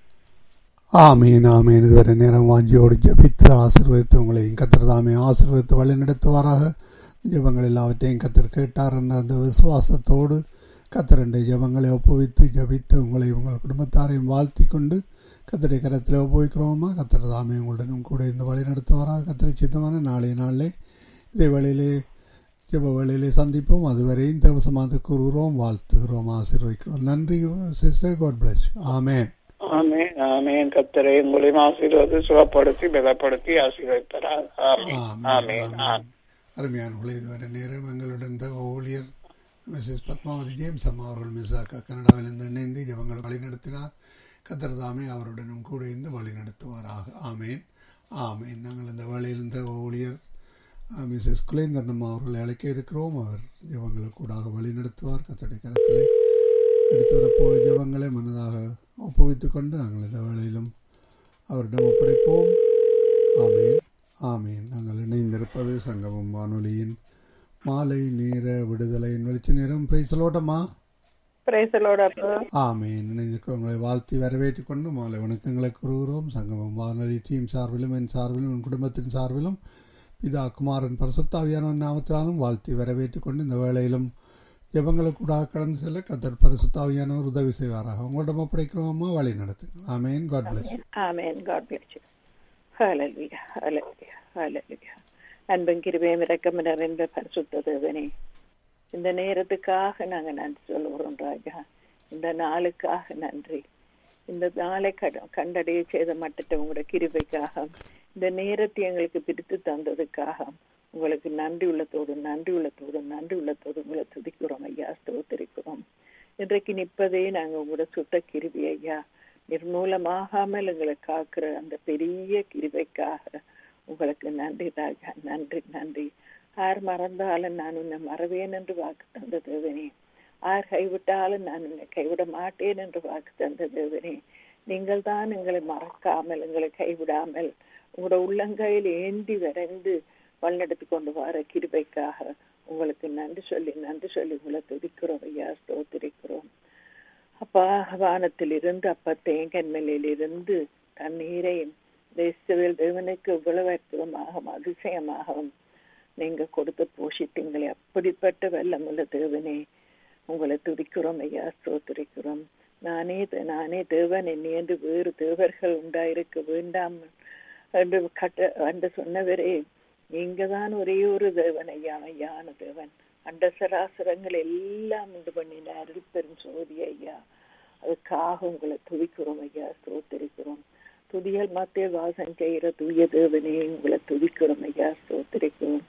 ஆமீன் ஆமீன் இதுவரை நேரம் வாஞ்சியோடு ஜபித்து ஆசீர்வதித்து உங்களையும் கத்தர் தாமே ஆசீர்வதித்து வழி நடத்துவாராக ஜபங்கள் எல்லாவற்றையும் கத்தர் கேட்டார் என்ற அந்த விசுவாசத்தோடு கத்தரண்டை ஜபங்களை ஒப்புவித்து ஜபித்து உங்களை உங்கள் குடும்பத்தாரையும் வாழ்த்தி கொண்டு கத்தரை கரத்தில் ஒப்புவிக்கிறோமா கத்தர் தாமே உங்களுடனும் கூட இந்த வழி நடத்துவாராக கத்தரை சித்தமான நாளைய நாளிலே இதே வழியிலே ஜப வழியிலே சந்திப்போம் அதுவரை இந்த வசமாக கூறுகிறோம் வாழ்த்துகிறோம் ஆசீர்வதிக்கிறோம் நன்றி sister God bless amen amen amen கத்தரை உங்களையும் ஆசீர்வாதி சுகப்படுத்தி பலப்படுத்தி ஆசீர்வதித்தார் ஆமேன் ஆமேன் ஆமேன் அருமையானவர்களே இதுவரை நேரம் எங்களுடன் இந்த ஊழியர் மிஸ்ஸஸ் பத்மாவதி ஜேம்ஸ் அம்மா அவர்கள் மிஸ் கனடாவிலிருந்து இணைந்து ஜபங்களை வழிநடத்தினார் கத்தர் தாமே அவருடனும் கூட இருந்து வழி நடத்துவாராக ஆமேன் ஆமேன் நாங்கள் இந்த வழியில் இந்த ஊழியர் மிஸ்ஸஸ் குலேந்தர் அம்மா அவர்களை அழைக்க இருக்கிறோம் அவர் ஜபங்களை கூடாக வழி நடத்துவார் கத்தடை கரத்திலே எடுத்து வரப்போகிற ஜபங்களை மனதாக ஒப்புவித்துக் கொண்டு நாங்கள் இந்த வேளையிலும் அவரிடம் ஒப்படைப்போம் ஆமேன் ஆமேன் நாங்கள் இணைந்திருப்பது சங்கமம் வானொலியின் மாலை நேர விடுதலையின் வெளிச்ச நேரம் பிரைசலோட்டமா ஆமேன் இணைந்திருக்கிறவங்களை வாழ்த்தி வரவேற்றுக் கொண்டு மாலை வணக்கங்களை கூறுகிறோம் சங்கமம் வானொலி டீம் சார்பிலும் என் சார்பிலும் என் குடும்பத்தின் சார்பிலும் பிதா குமாரன் பரிசுத்தாவியான நாமத்தினாலும் வாழ்த்தி வரவேற்றுக் கொண்டு இந்த வேளையிலும் ஜபங்களுக்கு கடந்து செல்ல கத்தர் பரிசுத்தாவியானவர் உதவி செய்வாராக உங்களிடம் ஒப்படைக்கிறோமா வழி நடத்துங்க amen God bless amen God bless ஹalleluya ஹalleluya ஹalleluya அன்பும் கிருபையும் இரக்கம் நிறைந்த பரிசுத்த தேவனே இந்த நேரத்துக்காக நாங்க நன்றி சொல்லுகிறோம் ராஜா இந்த நாளுக்காக நன்றி இந்த நாளை கண்டடைய செய்த மட்டத்தை உங்களோட கிருபைக்காக இந்த நேரத்தை எங்களுக்கு பிரித்து தந்ததுக்காக உங்களுக்கு நன்றி உள்ளத்தோடு நன்றி உள்ளத்தோடு நன்றி உள்ளத்தோடு உங்களை துதிக்கிறோம் ஐயா ஸ்தோத்திரிக்கிறோம் இன்றைக்கு நிற்பதே நாங்க உங்களோட சுத்த கிருபி ஐயா நிர்மூலமாகாமல் எங்களை காக்குற அந்த பெரிய கிருபைக்காக உங்களுக்கு நன்றி ராஜா நன்றி நன்றி யார் மறந்தாலும் நான் உன்னை மறவேன் என்று வாக்கு தந்த தேவனே யார் கைவிட்டாலும் நான் உன்னை கைவிட மாட்டேன் என்று வாக்கு தந்த தேவனே நீங்கள் தான் எங்களை மறக்காமல் எங்களை கைவிடாமல் உங்களோட உள்ளங்கையில் ஏந்தி வரைந்து வழிநடத்தி கொண்டு வர கிருபைக்காக உங்களுக்கு நன்றி சொல்லி நன்றி சொல்லி உங்களை துதிக்கிறோம் ஐயா ஸ்தோத்திரிக்கிறோம் அப்பா வானத்தில் இருந்து அப்பா தேங்கன்மலையில் இருந்து தண்ணீரையும் தேசவில் தேவனுக்கு இவ்வளவு அற்புதமாகவும் அதிசயமாகவும் நீங்க கொடுத்து போஷித்தீங்களே அப்படிப்பட்ட வெள்ளமுள்ள தேவனே உங்களை துதிக்கிறோம் ஐயா ஸ்தோத்திரிக்கிறோம் நானே நானே தேவன் என்னை என்று வேறு தேவர்கள் உண்டாயிருக்க வேண்டாம் என்று கட்ட என்று சொன்னவரே நீங்க தான் ஒரே ஒரு தேவன் ஐயா ஐயான தேவன் அண்ட சராசரங்கள் எல்லாம் உண்டு பண்ணின அருள் பெரும் சோதி ஐயா அதுக்காக உங்களை துதிக்கிறோம் ஐயா ஸ்தோத்திரிக்கிறோம் துதியல் மத்திய வாசம் செய்கிற தூய தேவனே உங்களை துதிக்கிறோம் ஐயா ஸ்தோத்திரிக்கிறோம்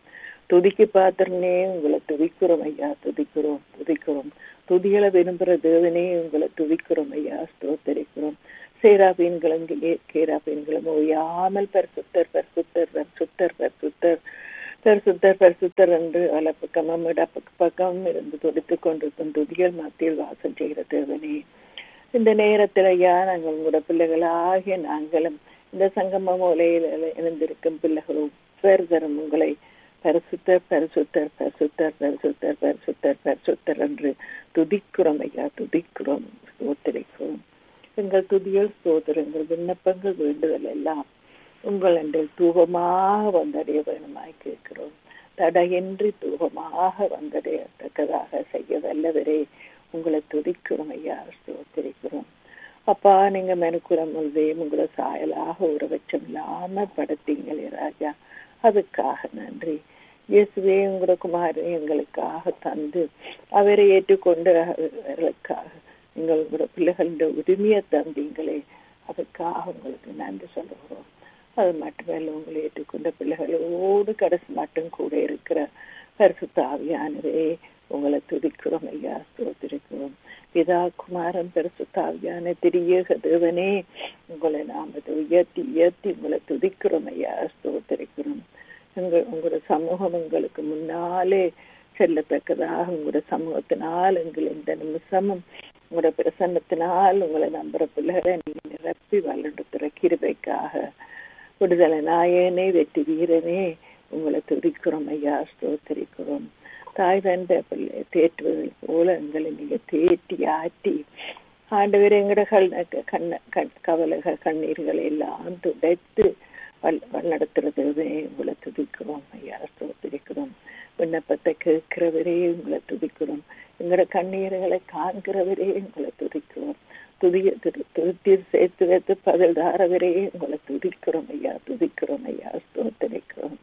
துதிக்கு பாத்திரனே உங்களை துதிக்கிறோம் ஐயா துதிக்கிறோம் துதிக்கிறோம் துதிகளை விரும்புகிற தேவனே உங்களை துதிக்கிறோம் ஐயா ஸ்தோத்தரிக்கிறோம் சேராபீன்களும் கேராபீன்களும் ஓயாமல் பரிசுத்தர் பரிசுத்தர் பரிசுத்தர் பரிசுத்தர் பரிசுத்தர் பரிசுத்தர் என்று பல பக்கமும் இடப்பக்கம் இருந்து துடித்துக் கொண்டிருக்கும் துதிகள் மத்தியில் வாசம் செய்கிற தேவனே இந்த நேரத்தில் ஐயா நாங்கள் உங்களோட பிள்ளைகளாகிய நாங்களும் இந்த சங்கம மூலையில் இணைந்திருக்கும் பிள்ளைகளும் பெருதரும் உங்களை பரிசுத்தர் பரிசுத்தர் பரிசுத்தர் பரிசுத்தர் பரிசுத்தர் பரிசுத்தர் என்று துதிக்கிறோம் ஐயா துதிக்கிறோம் ஸ்தோத்திரிக்கிறோம் எங்கள் துதியல் ஸ்தோத்திரங்கள் விண்ணப்பங்கள் வேண்டுதல் எல்லாம் உங்கள் அன்றில் தூபமாக வந்தடைய வேணுமாய் கேட்கிறோம் தடையின்றி தூபமாக வந்தடையத்தக்கதாக செய்ய வல்லவரே உங்களை துதிக்கிறோம் ஐயா ஸ்தோத்திரிக்கிறோம் அப்பா நீங்க மெனுக்குறம் முழுதையும் உங்களை சாயலாக ஒரு பட்சம் இல்லாம படுத்தீங்களே ராஜா அதுக்காக நன்றி இயேசுவே உங்களோட குமாரன் எங்களுக்காக தந்து அவரை ஏற்றுக்கொண்டு அவர்களுக்காக நீங்கள் உங்களோட பிள்ளைகளின் உரிமையை தந்தீங்களே அதுக்காக உங்களுக்கு நன்றி சொல்லுகிறோம் அது மட்டுமல்ல உங்களை ஏற்றுக்கொண்ட பிள்ளைகளோடு கடைசி மட்டும் கூட இருக்கிற பரிசுத்த ஆவியானவே உங்களை துதிக்கிறோம் ஐயா ஸ்தோத்திரிக்கிறோம் பிதா குமாரன் பரிசுத்த ஆவியான திரியேக தேவனே உங்களை நாம உயர்த்தி உயர்த்தி உங்களை துதிக்கிறோம் ஐயா ஸ்தோத்திரிக்கிறோம் எங்கள் உங்களோட சமூகம் எங்களுக்கு முன்னாலே செல்லத்தக்கதாக உங்களோட சமூகத்தினால் எங்கள் இந்த நிமிஷமும் உங்களோட பிரசன்னத்தினால் உங்களை நம்புற பிள்ளைகளை நீங்க நிரப்பி வளர்ந்துற கிருபைக்காக விடுதலை நாயனே வெற்றி வீரனே உங்களை துதிக்கிறோம் ஐயா ஸ்தோத்தரிக்கிறோம் தாய் தந்த பிள்ளை தேற்றுவதில் போல எங்களை நீங்க தேட்டி ஆட்டி ஆண்டவர் எங்கட கண்ண கவலைகள் கண்ணீர்களை எல்லாம் துடைத்து வழிநடத்துறதுவே உங்களை துதிக்கிறோம் ஐயா ஸ்தோத்திரிக்கிறோம் விண்ணப்பத்தை கேட்கிறவரே உங்களை துதிக்கிறோம் எங்களோட கண்ணீர்களை காண்கிறவரே உங்களை துதிக்கிறோம் துதிய திருத்தீர் சேர்த்து வைத்து பதில் தாரவரே உங்களை துதிக்கிறோம் ஐயா துதிக்கிறோம் ஐயா ஸ்தோத்தரிக்கிறோம்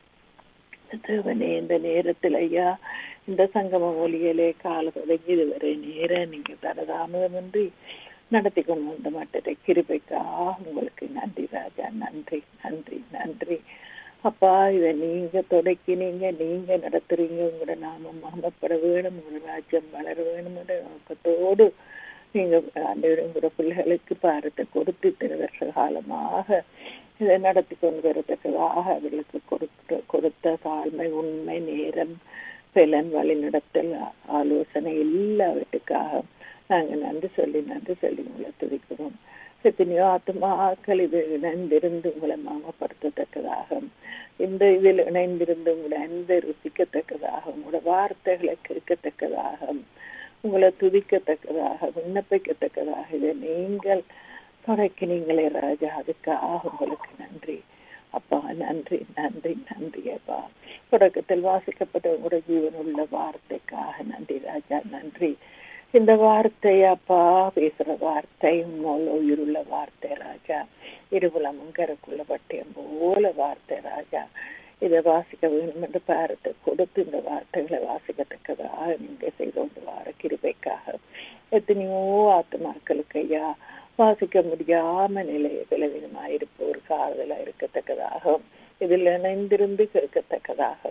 தேவனே இந்த நேரத்தில் ஐயா இந்த சங்கம மொழியிலே கால தொடங்கி இதுவரை நேரம் நீங்க தரதாமதமின்றி நடத்தி கொண்டு வந்த மட்டத்தை கிருபைக்கா உங்களுக்கு நன்றி ராஜா நன்றி நன்றி நன்றி அப்பா இதை நீங்க தொடக்கி நீங்க நீங்க நடத்துறீங்க உங்களோட நாமம் மகமப்பட வேணும் உங்களோட ராஜ்யம் வளர வேணும் நோக்கத்தோடு நீங்க உங்களோட பிள்ளைகளுக்கு பாரத்தை கொடுத்து இத்தனை வருஷ காலமாக இதை நடத்தி கொண்டு வரத்தக்கதாக அவர்களுக்கு கொடுத்த கொடுத்த தாழ்மை உண்மை நேரம் பலன் வழி நடத்தல் ஆலோசனை எல்லாவற்றுக்காக நாங்க நன்றி சொல்லி நன்றி சொல்லி உங்களை துதிக்கிறோம் எத்தனையோ ஆத்மாக்கள் இது இணைந்திருந்து உங்களை மாமப்படுத்தத்தக்கதாக இந்த இதில் இணைந்திருந்து உங்களை அன்பை ருசிக்கத்தக்கதாக உங்களோட வார்த்தைகளை கேட்கத்தக்கதாக உங்களை துதிக்கத்தக்கதாக விண்ணப்பிக்கத்தக்கதாக இதை நீங்கள் தொடக்கினீங்களே ராஜா அதுக்காக உங்களுக்கு நன்றி அப்பா நன்றி நன்றி நன்றி அப்பா தொடக்கத்தில் வாசிக்கப்பட்ட உங்களோட ஜீவனுள்ள வார்த்தைக்காக நன்றி ராஜா நன்றி இந்த வார்த்தை அப்பா பேசுற வார்த்தை உன்னோல உயிருள்ள வார்த்தை ராஜா இருபுலமும் கருக்குள்ள பட்டியம் போல வார்த்தை ராஜா இதை வாசிக்க வேண்டும் என்று பாரத்தை கொடுத்து இந்த வார்த்தைகளை வாசிக்கத்தக்கதாக நீங்க செய்து கொண்டு வார கிருபைக்காக எத்தனையோ ஆத்மாக்களுக்கு ஐயா வாசிக்க முடியாம நிலை விளைவினமாயிருப்போர் காதலா இருக்கத்தக்கதாக இதில் இணைந்திருந்து கேட்கத்தக்கதாக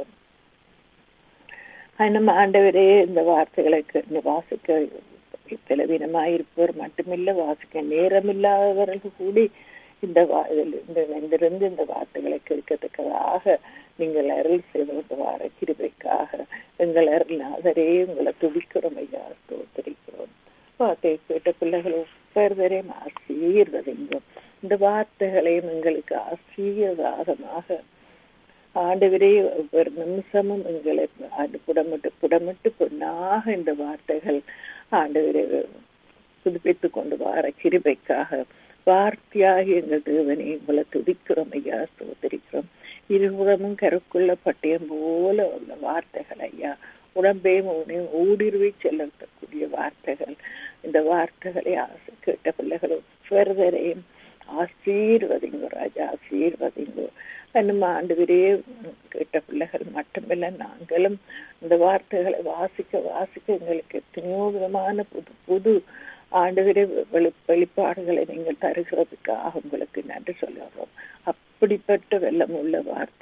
நம்ம ஆண்டவரே இந்த வார்த்தைகளை வாசிக்க பலவீனமாயிருப்பவர் மட்டுமில்ல வாசிக்க நேரமில்லாதவர்கள் கூடி இந்த இந்த இணைந்திருந்து இந்த வார்த்தைகளை கேட்கத்தக்கதாக நீங்கள் அருள் செய்து கொண்டு வார கிருபைக்காக எங்கள் அருள் நாதரே உங்களை துடிக்கிறோம் ஐயா தோத்தரிக்கிறோம் வார்த்தை கேட்ட பிள்ளைகள் ஒவ்வொருவரையும் ஆசீர்வதிங்கும் இந்த வார்த்தைகளையும் எங்களுக்கு ஆசீர்வாதமாக ஆண்டவரே ஒவ்வொரு நிமிஷமும் எங்களை புடமிட்டு புடமிட்டு பொன்னாக இந்த வார்த்தைகள் ஆண்டவரை புதுப்பித்து கொண்டு வர கிருபைக்காக வார்த்தையாகி எங்கள் தேவனை உங்களை துதிக்கிறோம் ஐயா சோதரிக்கிறோம் இருபுறமும் கருக்குள்ள பட்டியம் போல உள்ள வார்த்தைகள் ஐயா உடம்பே உனையும் ஊடுருவி செல்லக்கூடிய வார்த்தைகள் இந்த வார்த்தைகளை ஆசை கேட்ட பிள்ளைகள் ஒவ்வொருவரையும் ஆசீர்வதிங்கோ ராஜா ஆசீர்வதிங்கோ நம்ம ஆண்டு கேட்ட பிள்ளைகள் மட்டுமில்ல நாங்களும் இந்த வார்த்தைகளை வாசிக்க வாசிக்க எங்களுக்கு எத்தனையோ விதமான புது புது ஆண்டுகிற வெளி வெளிப்பாடுகளை நீங்கள் தருகிறதுக்காக உங்களுக்கு நன்றி சொல்லுகிறோம் அப்படிப்பட்ட வெள்ளம் உள்ள வார்த்தை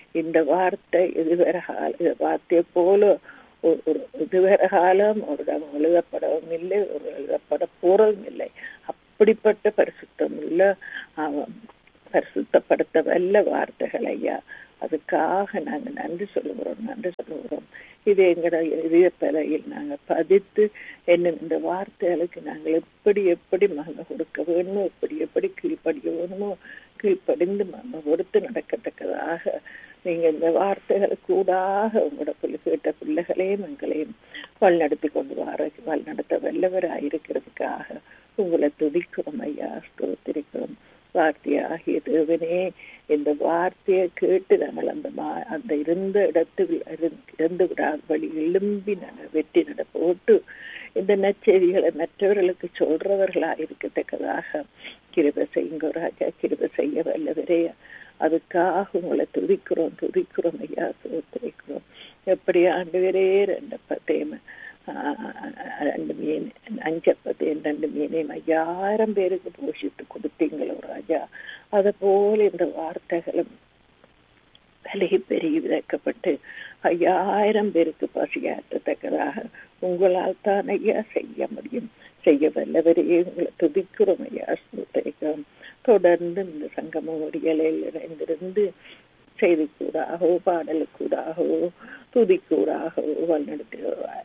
இந்த வார்த்தை இதுவரை கால இந்த வார்த்தையை போல ஒரு ஒரு இதுவரை காலம் ஒரு இடம் எழுதப்படவும் இல்லை ஒரு எழுதப்பட போறதும் இல்லை அப்படிப்பட்ட பரிசுத்தம் உள்ள ஆம், பரிசுத்தப்படுத்த வல்ல வார்த்தைகள் ஐயா அதுக்காக நாங்க நன்றி சொல்லுகிறோம் நன்றி சொல்லுகிறோம் இது எங்களோட இதய பலையில் நாங்க பதித்து என்ன இந்த வார்த்தைகளுக்கு நாங்கள் எப்படி எப்படி மகனை கொடுக்க வேணுமோ எப்படி எப்படி கீழ்ப்படிய வேணுமோ கீழ்ப்படிந்து மகனை கொடுத்து நடக்கத்தக்கதாக நீங்க இந்த வார்த்தைகளுக்கு கூடாக உங்களோட பிள்ளை கேட்ட பிள்ளைகளையும் எங்களையும் வழிநடத்தி கொண்டு வர வழிநடத்த வல்லவராயிருக்கிறதுக்காக உங்களை துதிக்கிறோம் ஐயா ஸ்தோத்திரிக்கிறோம் வார்த்தையாகிய தேவனே இந்த வார்த்தையை கேட்டு நாங்கள் அந்த மா- அந்த இருந்த இடத்தில் இருந்து- இருந்து விடாதபடி எழும்பி நாங்கள் வெற்றி நட போட்டு இந்த நற்செய்திகளை மற்றவர்களுக்கு சொல்றவர்களா இருக்கத்தக்கதாக கிருப செய்யுங்க ராஜா கிருப செய்ய வல்லவரே அதுக்காக உங்களை துதிக்கிறோம் துதிக்கிறோம் ஐயா சோத்திரிக்கிறோம் எப்படி ஆண்டு வரே ரெண்டு பத்தேம ரெண்டு மீன் அஞ்சப்பத்தையும் ரெண்டு மீனையும் ஐயாயிரம் பேருக்கு போஷித்து கொடுத்தீங்களோ ராஜா அதை போல இந்த வார்த்தைகளும் விலகி பெருகி விதைக்கப்பட்டு ஐயாயிரம் பேருக்கு பசியாற்றத்தக்கதாக உங்களால் தான் ஐயா செய்ய முடியும் செய்ய வல்லவரையே உங்களை துதிக்கிறோம் ஐயா ஸ்தோத்திரிக்கிறோம் தொடர்ந்து இந்த சங்கம ஒடிகளில் இணைந்திருந்து செய்திக்கூடாகவோ பாடலுக்கூடாகவோ துதிக்கூடாகவோ வழிநடத்தி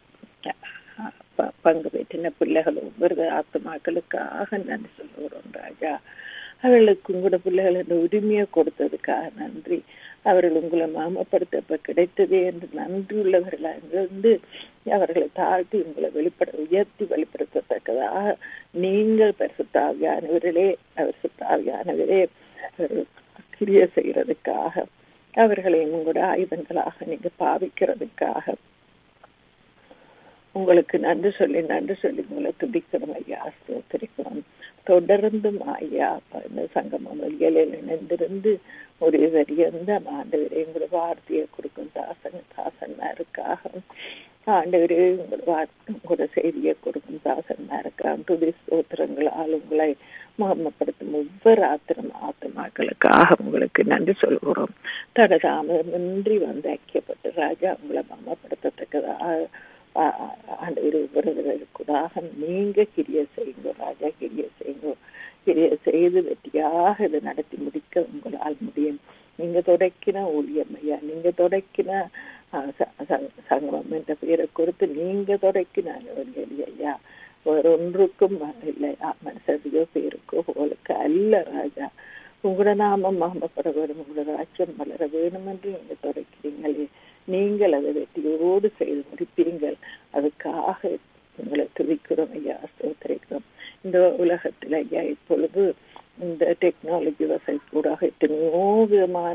ப- பங்கு பெற்றின பிள்ளைகள் ஒவ்வொரு ஆத்மாக்களுக்காக நன்றி சொல்லுகிறோம் ராஜா அவர்களுக்கு கூட பிள்ளைகள் இந்த உரிமையை கொடுத்ததுக்காக நன்றி அவர்கள் உங்களை மாமப்படுத்த கிடைத்ததே என்று நன்றி உள்ளவர்களாக இருந்து அவர்களை தாழ்த்தி உங்களை வெளிப்பட உயர்த்தி வெளிப்படுத்தத்தக்கதாக நீங்கள் பரிசுத்தாவியானவர்களே அவர் சுத்தாவியானவரே அவர்கள் கிரிய செய்யறதுக்காக அவர்களை உங்களோட ஆயுதங்களாக நீங்க பாவிக்கிறதுக்காக உங்களுக்கு நன்றி சொல்லி நன்றி சொல்லி உங்களை துடிக்கிறோம் ஐயா ஸ்தோத்திரிக்கிறோம் தொடர்ந்தும் ஐயா இந்த சங்கமம் வழிகளில் இணைந்திருந்து ஒரு வரியந்த ஆண்டவரே உங்களோட வார்த்தையை கொடுக்கும் தாசன் தாசன்மாருக்காக ஆண்டவரே உங்களோட வார்த்தை உங்களோட செய்தியை கொடுக்கும் தாசன்மாருக்காக துதி ஸ்தோத்திரங்களால் உங்களை மகமப்படுத்தும் ஒவ்வொரு ஆத்திரம் ஆத்மாக்களுக்காக உங்களுக்கு நன்றி சொல்கிறோம் தடதாமின்றி வந்து ஐக்கியப்பட்டு ராஜா உங்களை மகமப்படுத்தத்தக்கதாக ஆண்டவர் ஒவ்வொருவருக்குடாக நீங்க கிரிய செய்யுங்க ராஜா கிரிய செய்யுங்க கிரிய செய்து வெற்றியாக இதை நடத்தி முடிக்க உங்களால் முடியும் நீங்க தொடக்கின ஊழியம் ஐயா நீங்க தொடக்கின சங்கமம் என்ற பெயரை கொடுத்து நீங்க தொடக்கின ஐயா வேறொன்றுக்கும் இல்லை மனசதியோ பேருக்கோ போலுக்கு அல்ல ராஜா உங்களோட நாமம் மகமப்பட வேணும் உங்களோட ராஜ்யம் வளர வேணும் என்று நீங்க தொடக்கிறீங்களே நீங்கள் அதை வெற்றியோடு செய்து முடிப்பீங்கள் அதுக்காக உங்களை துதிக்கிறோம் ஐயா ஸ்தோத்திரிக்கிறோம் இந்த உலகத்தில் ஐயா இப்பொழுது இந்த டெக்னாலஜி வசதி கூட எத்தனையோ விதமான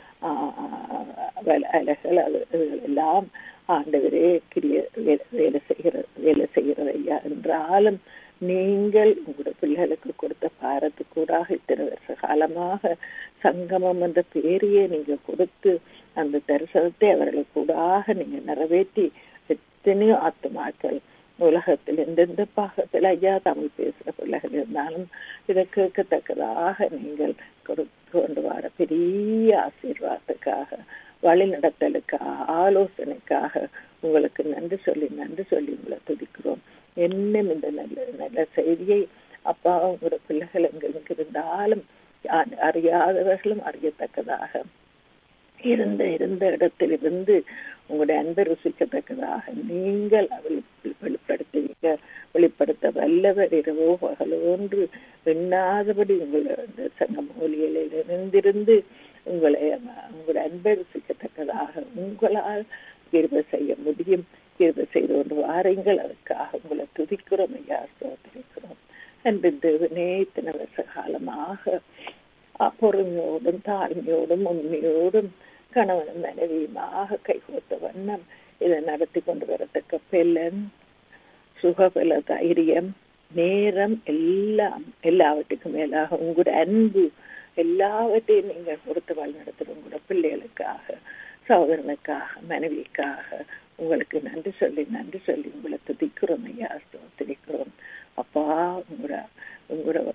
அலைகள் அது எல்லாம் ஆண்டவரே கிரிய வேலை செய்கிற வேலை செய்கிறது ஐயா என்றாலும் நீங்கள் உங்களோட பிள்ளைகளுக்கு கொடுத்த பாரத்துக்கூடாக இத்தனை வருஷ காலமாக சங்கமம் என்ற பேரையே நீங்க கொடுத்து அந்த தரிசனத்தை அவர்களுக்கு கூடாக நீங்க நிறைவேற்றி எத்தனையோ ஆத்மாக்கள் உலகத்தில் எந்தெந்த பாகத்தில் ஐயா தமிழ் பேசுற பிள்ளைகள் இருந்தாலும் இதை கேட்கத்தக்கதாக நீங்கள் கொண்டு வர பெரிய ஆசீர்வாதத்துக்காக வழி நடத்தலுக்காக ஆலோசனைக்காக உங்களுக்கு நன்றி சொல்லி நன்றி சொல்லி உங்களை துதிக்கிறோம் என்னும் இந்த நல்ல நல்ல செய்தியை அப்பா உங்களோட பிள்ளைகள் எங்க இருந்தாலும் அறியாதவர்களும் அறியத்தக்கதாக இருந்த இருந்த இடத்திலிருந்து உங்களுடைய அன்பை ருசிக்கத்தக்கதாக நீங்கள் அவள் வெளிப்படுத்துவீங்க வெளிப்படுத்த வல்லவர் இரவோ பகலோன்று எண்ணாதபடி உங்களோட சங்கம் மொழியில் இருந்திருந்து உங்களை உங்களுடைய அன்பை ருசிக்கத்தக்கதாக உங்களால் கிருப செய்ய முடியும் கிருப செய்து கொண்டு வாருங்கள் அதுக்காக உங்களை துதிக்கிறோம் ஐயா சோதரிக்கிறோம் அன்பின் தேவனே இத்தனை வருஷ காலமாக பொறுமையோடும் தாழ்மையோடும் உண்மையோடும் கணவனும் மனைவியுமாக கைகோத்த வண்ணம் இதை நடத்தி கொண்டு வரத்தக்க பெல்லன் சுகபல தைரியம் நேரம் எல்லாம் எல்லாவற்றுக்கும் மேலாக உங்களோட அன்பு எல்லாவற்றையும் நீங்கள் கொடுத்து வழி நடத்துகிற உங்களோட பிள்ளைகளுக்காக சகோதரனுக்காக மனைவிக்காக உங்களுக்கு நன்றி சொல்லி நன்றி சொல்லி உங்களை துதிக்கிறோம் ஐயா ஸ்தோத்திரிக்கிறோம் அப்பா உங்களோட உங்களோட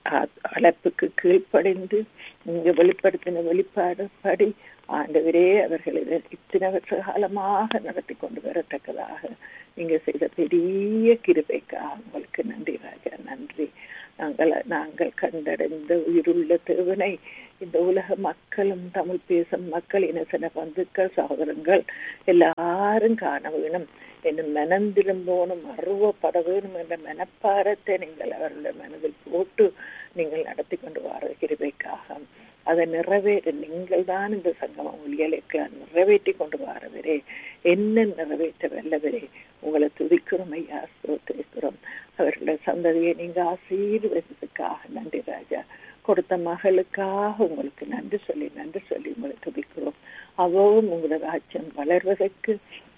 அழைப்புக்கு கீழ்ப்படைந்து நீங்க வெளிப்படுத்தின வெளிப்பாடு படி ஆண்டவரே அவர்களை இத்தனை வருஷ காலமாக நடத்தி கொண்டு வரத்தக்கதாக நீங்க செய்த பெரிய கிருபைக்காக உங்களுக்கு நன்றி ராஜா நன்றி நாங்கள் நாங்கள் கண்டடைந்த உயிருள்ள தேவனை இந்த உலக மக்களும் தமிழ் பேசும் மக்கள் இனசன பந்துக்கள் சகோதரங்கள் எல்லாரும் காண வேணும் என்னும் மனம் திரும்பணும் அருவப்பட வேணும் என்ற மனப்பாரத்தை நீங்கள் அவர்களுடைய மனதில் போட்டு நீங்கள் நடத்தி கொண்டு வர கிருபைக்காக அதை நிறைவேற நீங்கள் தான் இந்த சங்கமம் ஒளியலுக்கு நிறைவேற்றி கொண்டு வரவரே என்ன நிறைவேற்ற வல்லவரே உங்களை துதிக்கிறோம் ஐயா ஸ்தோத்திரிக்கிறோம் அவர்களுடைய சந்ததியை நீங்க ஆசீர்வதிப்பதற்காக நன்றி ராஜா கொடுத்த மகளுக்காக உங்களுக்கு நன்றி சொல்லி நன்றி சொல்லி உங்களை துதிக்கிறோம் அவவும் உங்களோட ராஜ்யம் வளர்வதற்கு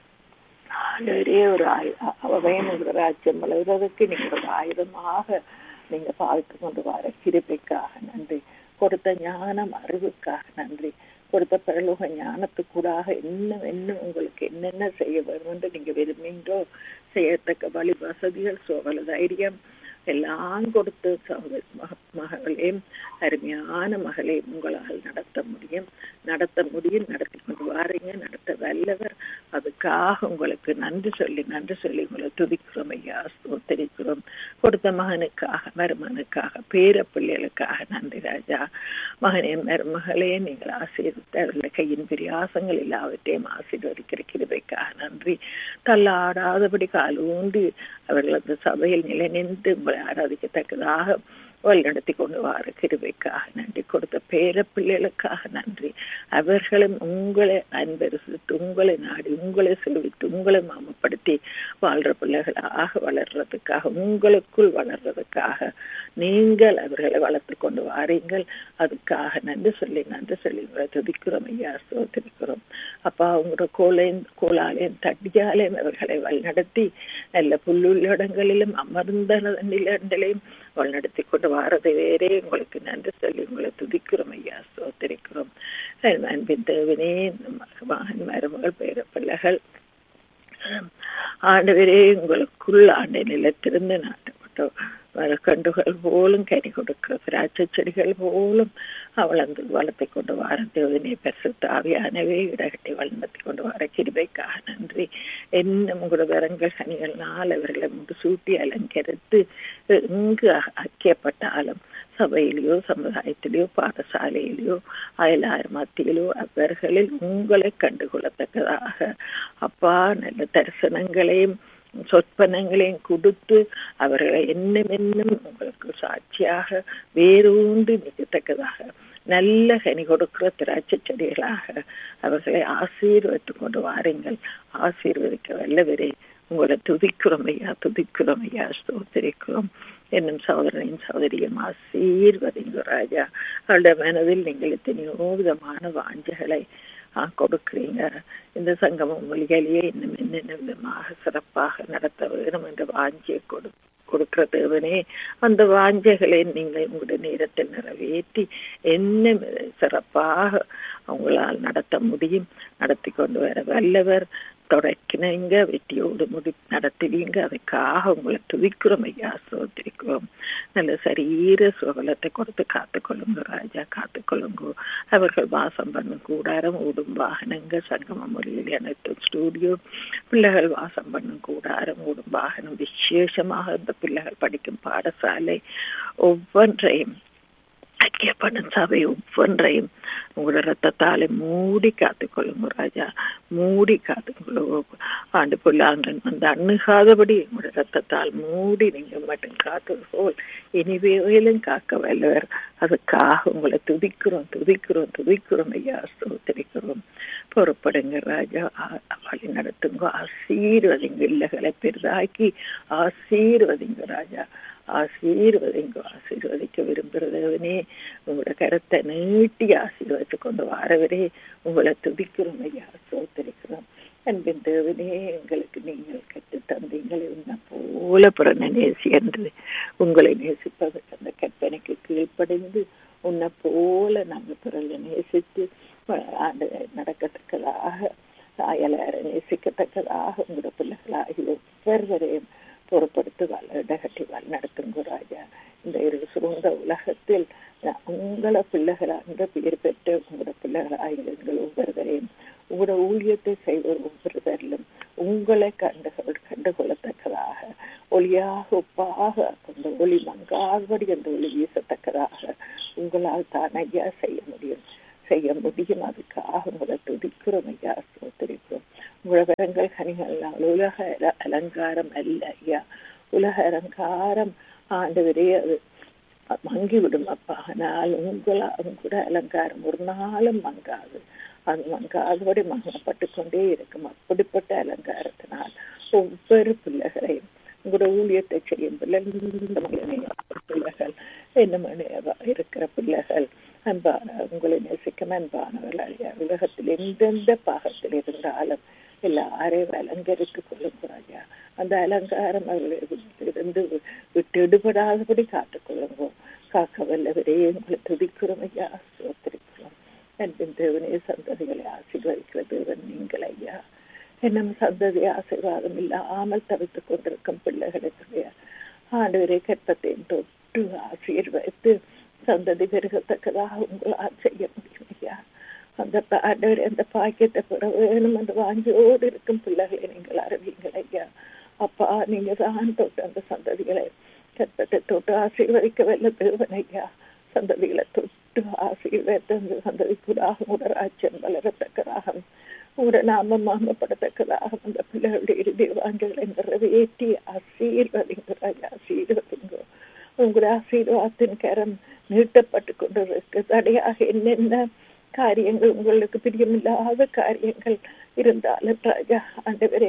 ஒரே ஒரு அவன் உங்களோட ராஜ்யம் வளர்வதற்கு நீங்க ஒரு ஆயுதமாக நீங்க பார்த்து கொண்டு வர கிருப்பைக்காக நன்றி கொடுத்த ஞானம் அறிவுக்காக நன்றி கொடுத்த பரலோக ஞானத்துக்கூடாக என்ன என்ன உங்களுக்கு என்னென்ன செய்ய வரும் என்று நீங்க விரும்புகின்றோ செய்யத்தக்க வழி வசதிகள் சோகல தைரியம் எல்லாம் கொடுத்து மகளே அருமையான மகளே உங்களால் நடத்த முடியும் நடத்த முடியும் நடத்தி கொண்டு வாரீங்க நடத்த வல்லவர் அதுக்காக உங்களுக்கு நன்றி சொல்லி நன்றி சொல்லி உங்களை துதிக்கிறோம் ஐயா ஸ்தோத்தரிக்கிறோம் கொடுத்த மகனுக்காக மருமகனுக்காக பேர பிள்ளைகளுக்காக நன்றி ராஜா மகனே மருமகளே நீங்கள் ஆசீர்வித்த அவர்களுடைய கையின் பிரியாசங்கள் எல்லாவற்றையும் ஆசீர்வதிக்கிற கிருபைக்காக நன்றி தள்ளாடாதபடி கால் ஊன்றி அவர்கள் அந்த சபையில் நிலை நின்று உங்களை ஆராதிக்கத்தக்கதாக வழிநடத்தி கொண்டு வார கிருபைக்காக நன்றி கொடுத்த பேர பிள்ளைகளுக்காக நன்றி அவர்களும் உங்களை அன்பரிசித்து உங்களை நாடி உங்களை செவித்து உங்களை மாமப்படுத்தி வாழ்ற பிள்ளைகளாக வளர்றதுக்காக உங்களுக்குள் வளர்றதுக்காக நீங்கள் அவர்களை வளர்த்து கொண்டு வாரீங்கள் அதுக்காக நன்றி சொல்லி நன்றி சொல்லி உங்களை துதிக்கிறோம் ஐயா சோதரிக்கிறோம் அப்பா உங்களோட கோலையும் கோலாலையும் தட்டியாலையும் அவர்களை வழிநடத்தி நல்ல புல்லுள்ள இடங்களிலும் அமர்ந்த நிலங்களிலும் வழிநடத்தி கொண்டு வாரதை வேறே உங்களுக்கு நன்றி சொல்லி உங்களை துதிக்கிறோம் ஐயா சோத்தரிக்கிறோம் அன்பின் தேவனே மகன் மருமகள் பேர பிள்ளைகள் ஆண்டவரே உங்களுக்குள் ஆண்டை நிலத்திருந்து நாட்டப்பட்டோம் மரக்கண்டுகள் போலும் கனி கொடுக்கிற திராட்சை செடிகள் போலும் வளர்ந்து வளர்த்தி கொண்டு வர தேவனே பெருசு ஆவியானவே இடகட்டி வளர்த்தி கொண்டு வர கிருபைக்காக நன்றி என்ன உங்களோட வரங்கள் கனிகள்னால் அவர்களை முடிசூட்டி அலங்கரித்து எங்கு ஐக்கியப்பட்டாலும் சபையிலேயோ சமுதாயத்திலேயோ பாடசாலையிலேயோ அயலார் மத்தியிலோ அவர்களில் உங்களை கண்டுகொள்ளத்தக்கதாக அப்பா நல்ல தரிசனங்களையும் சொற்பனங்களையும் கொடுத்து அவர்களை என்னும் என்னும் உங்களுக்கு சாட்சியாக வேரூன்றி மிகத்தக்கதாக நல்ல கனி கொடுக்கிற திராட்சை செடிகளாக அவர்களை ஆசீர்வதித்து கொண்டு வாருங்கள் ஆசீர்வதிக்க வல்லவரே உங்களை துதிக்கிறோம் ஐயா துதிக்கிறோம் ஐயா ஸ்தோத்திரிக்கிறோம் என்னும் சகோதரனையும் சகோதரியும் ஆசீர்வதிங்க ராஜா அவருடைய மனதில் நீங்கள் எத்தனையோ விதமான வாஞ்சைகளை கொடுக்குறீங்க இந்த சங்கமம் மொழிகளையே இன்னும் என்னென்ன விதமாக சிறப்பாக நடத்த வேணும் என்ற வாஞ்சியை கொடு கொடுக்கிற தேவனே அந்த வாஞ்சைகளை நீங்கள் உங்களுடைய நேரத்தில் நிறைவேற்றி என்ன சிறப்பாக அவங்களால் நடத்த முடியும் நடத்தி கொண்டு வர வல்லவர் தொடக்கினீங்க வெற்றியோடு முடி நடத்துவீங்க அதுக்காக உங்களை துதிக்கிறோம் ஐயா சோதரிக்கிறோம் நல்ல சரீர சுகலத்தை கொடுத்து காத்துக்கொள்ளுங்க ராஜா காத்துக்கொள்ளுங்க அவர்கள் வாசம் பண்ணும் கூடாரம் ஓடும் வாகனங்கள் சங்கம மொழியில் அனைத்து ஸ்டூடியோ பிள்ளைகள் வாசம் பண்ணும் கூடாரம் ஓடும் வாகனம் விசேஷமாக இந்த பிள்ளைகள் படிக்கும் பாடசாலை ஒவ்வொன்றையும் ஐக்கியப்படும் சபை ஒவ்வொன்றையும் உங்களோட ரத்தத்தாலே மூடி காத்துக்கொள்ளுங்க ராஜா மூடி காத்துக்கொள்ளுங்க ஆண்டு புல்லாங்கன் வந்து அணுகாதபடி உங்களோட ரத்தத்தால் மூடி நீங்க மட்டும் காத்தது போல் இனிவேலும் காக்க வல்லவர் அதுக்காக உங்களை துதிக்கிறோம் துதிக்கிறோம் துதிக்கிறோம் ஐயா ஸ்தோத்திரிக்கிறோம் பொறுப்படுங்க ராஜா வழி நடத்துங்க ஆசீர்வதிங்க இல்லகளை பெரிதாக்கி ஆசீர்வதிங்க ராஜா ஆசீர்வதிங்க ஆசீர்வதிக்க விரும்புகிறதவனே உங்களோட கரத்தை நீட்டி ஆசீர்வதித்து கொண்டு வாரவரே உங்களை துதிக்கிறோம் ஐயா சோத்தரிக்கிறோம் அன்பின் தேவனே எங்களுக்கு நீங்கள் கற்று தந்தீங்களே உன்னை போல புறண நேசி என்று உங்களை நேசிப்பதற்கு அந்த கற்பனைக்கு கீழ்ப்படைந்து உன்னை போல நாங்கள் பிறலை நேசித்து நடக்கத்தக்கதாக அயலார நேசிக்கத்தக்கதாக உங்களோட பிள்ளைகளாகி ஒவ்வொருவரையும் பொறுப்படுத்து இடகட்டி நடத்துங்க ராஜா இந்த இரு சுருந்த உலகத்தில் உங்கள பிள்ளைகளா அந்த பெயர் பெற்ற உங்களோட பிள்ளைகளாக எங்கள் ஒவ்வொருவரையும் உங்களோட ஊழியத்தை செய்வோர் ஒவ்வொருவரிலும் உங்களை கண்டு கண்டுகொள்ளத்தக்கதாக ஒளியாக ஒப்பாக அந்த ஒளி மங்காதபடி அந்த ஒளி வீசத்தக்கதாக உங்களால் தான் ஐயா செய்ய முடியும் செய்ய முடியும் அதுக்காக உங்களை துதிக்கிறோம் ஐயா சோத்திரிக்கிறோம் உலகங்கள் கனிகள் உலக அலங்காரம் அல்ல ஐயா உலக அலங்காரம் ஆண்டவரே அது மங்கிவிடும் அப்பா ஆனால் உங்களா உங்களோட அலங்காரம் ஒரு நாளும் மங்காது அது மங்காதபடி மங்கப்பட்டு கொண்டே இருக்கும் அப்படிப்பட்ட அலங்காரத்தினால் ஒவ்வொரு பிள்ளைகளையும் உங்களோட ஊழியத்தை செய்யும் பிள்ளைகள் என்ன இருக்கிற பிள்ளைகள் அன்பான உங்களை நேசிக்கும் அன்பானவர்கள் உலகத்தில் எந்தெந்த பாகத்தில் இருந்தாலும் எல்லாரையும் அலங்கரித்துக் கொள்ளும் ராஜா அந்த அலங்காரம் அவர்களை இருந்து விட்டு எடுபடாதபடி காத்துக் கொள்ளுங்கோ காக்க வல்லவரே உங்களை துதிக்கிறோம் ஐயா சோத்திருக்கிறோம் அன்பின் தேவனே சந்ததிகளை ஆசீர்வதிக்கிற தேவன் நீங்கள் ஐயா என்னும் சந்ததி ஆசீர்வாதம் இல்லாமல் தவித்துக் கொண்டிருக்கும் பிள்ளைகளுக்கு ஆண்டவரை கற்பத்தையும் தொட்டு ஆசீர்வதித்து சந்ததி பெருகத்தக்கதாக உங்களால் செய்ய முடியும் ஐயா அந்த ஆண்டவர் அந்த பாக்கியத்தை பெற வேணும் என்று வாங்கியோடு இருக்கும் பிள்ளைகளை நீங்கள் அறிவீங்கள் ஐயா அப்பா நீங்க தான் தொட்டு அந்த சந்ததிகளை கற்பத்தை தொட்டு ஆசீர்வதிக்க வல்ல தேவன் ஐயா சந்ததிகளை தொட்டு ஆசீர்வதித்து அந்த சந்ததிக்குடாக உங்களோட ராஜ்யம் வளரத்தக்கதாக உங்களோட நாம மாமப்படத்தக்கதாக அந்த பிள்ளைகளுடைய இறுதி வாங்குகளை நிறைவேற்றி ஆசீர்வதிங்க ராஜா ஆசீர்வதிங்க உங்களுடைய ஆசீர்வாதத்தின் கரம் நீட்டப்பட்டு கொண்டிருக்கு தடையாக என்னென்ன காரியங்கள் உங்களுக்கு பிரியமில்லாத காரியங்கள் இருந்தாலும் ராஜா ஆண்டவரே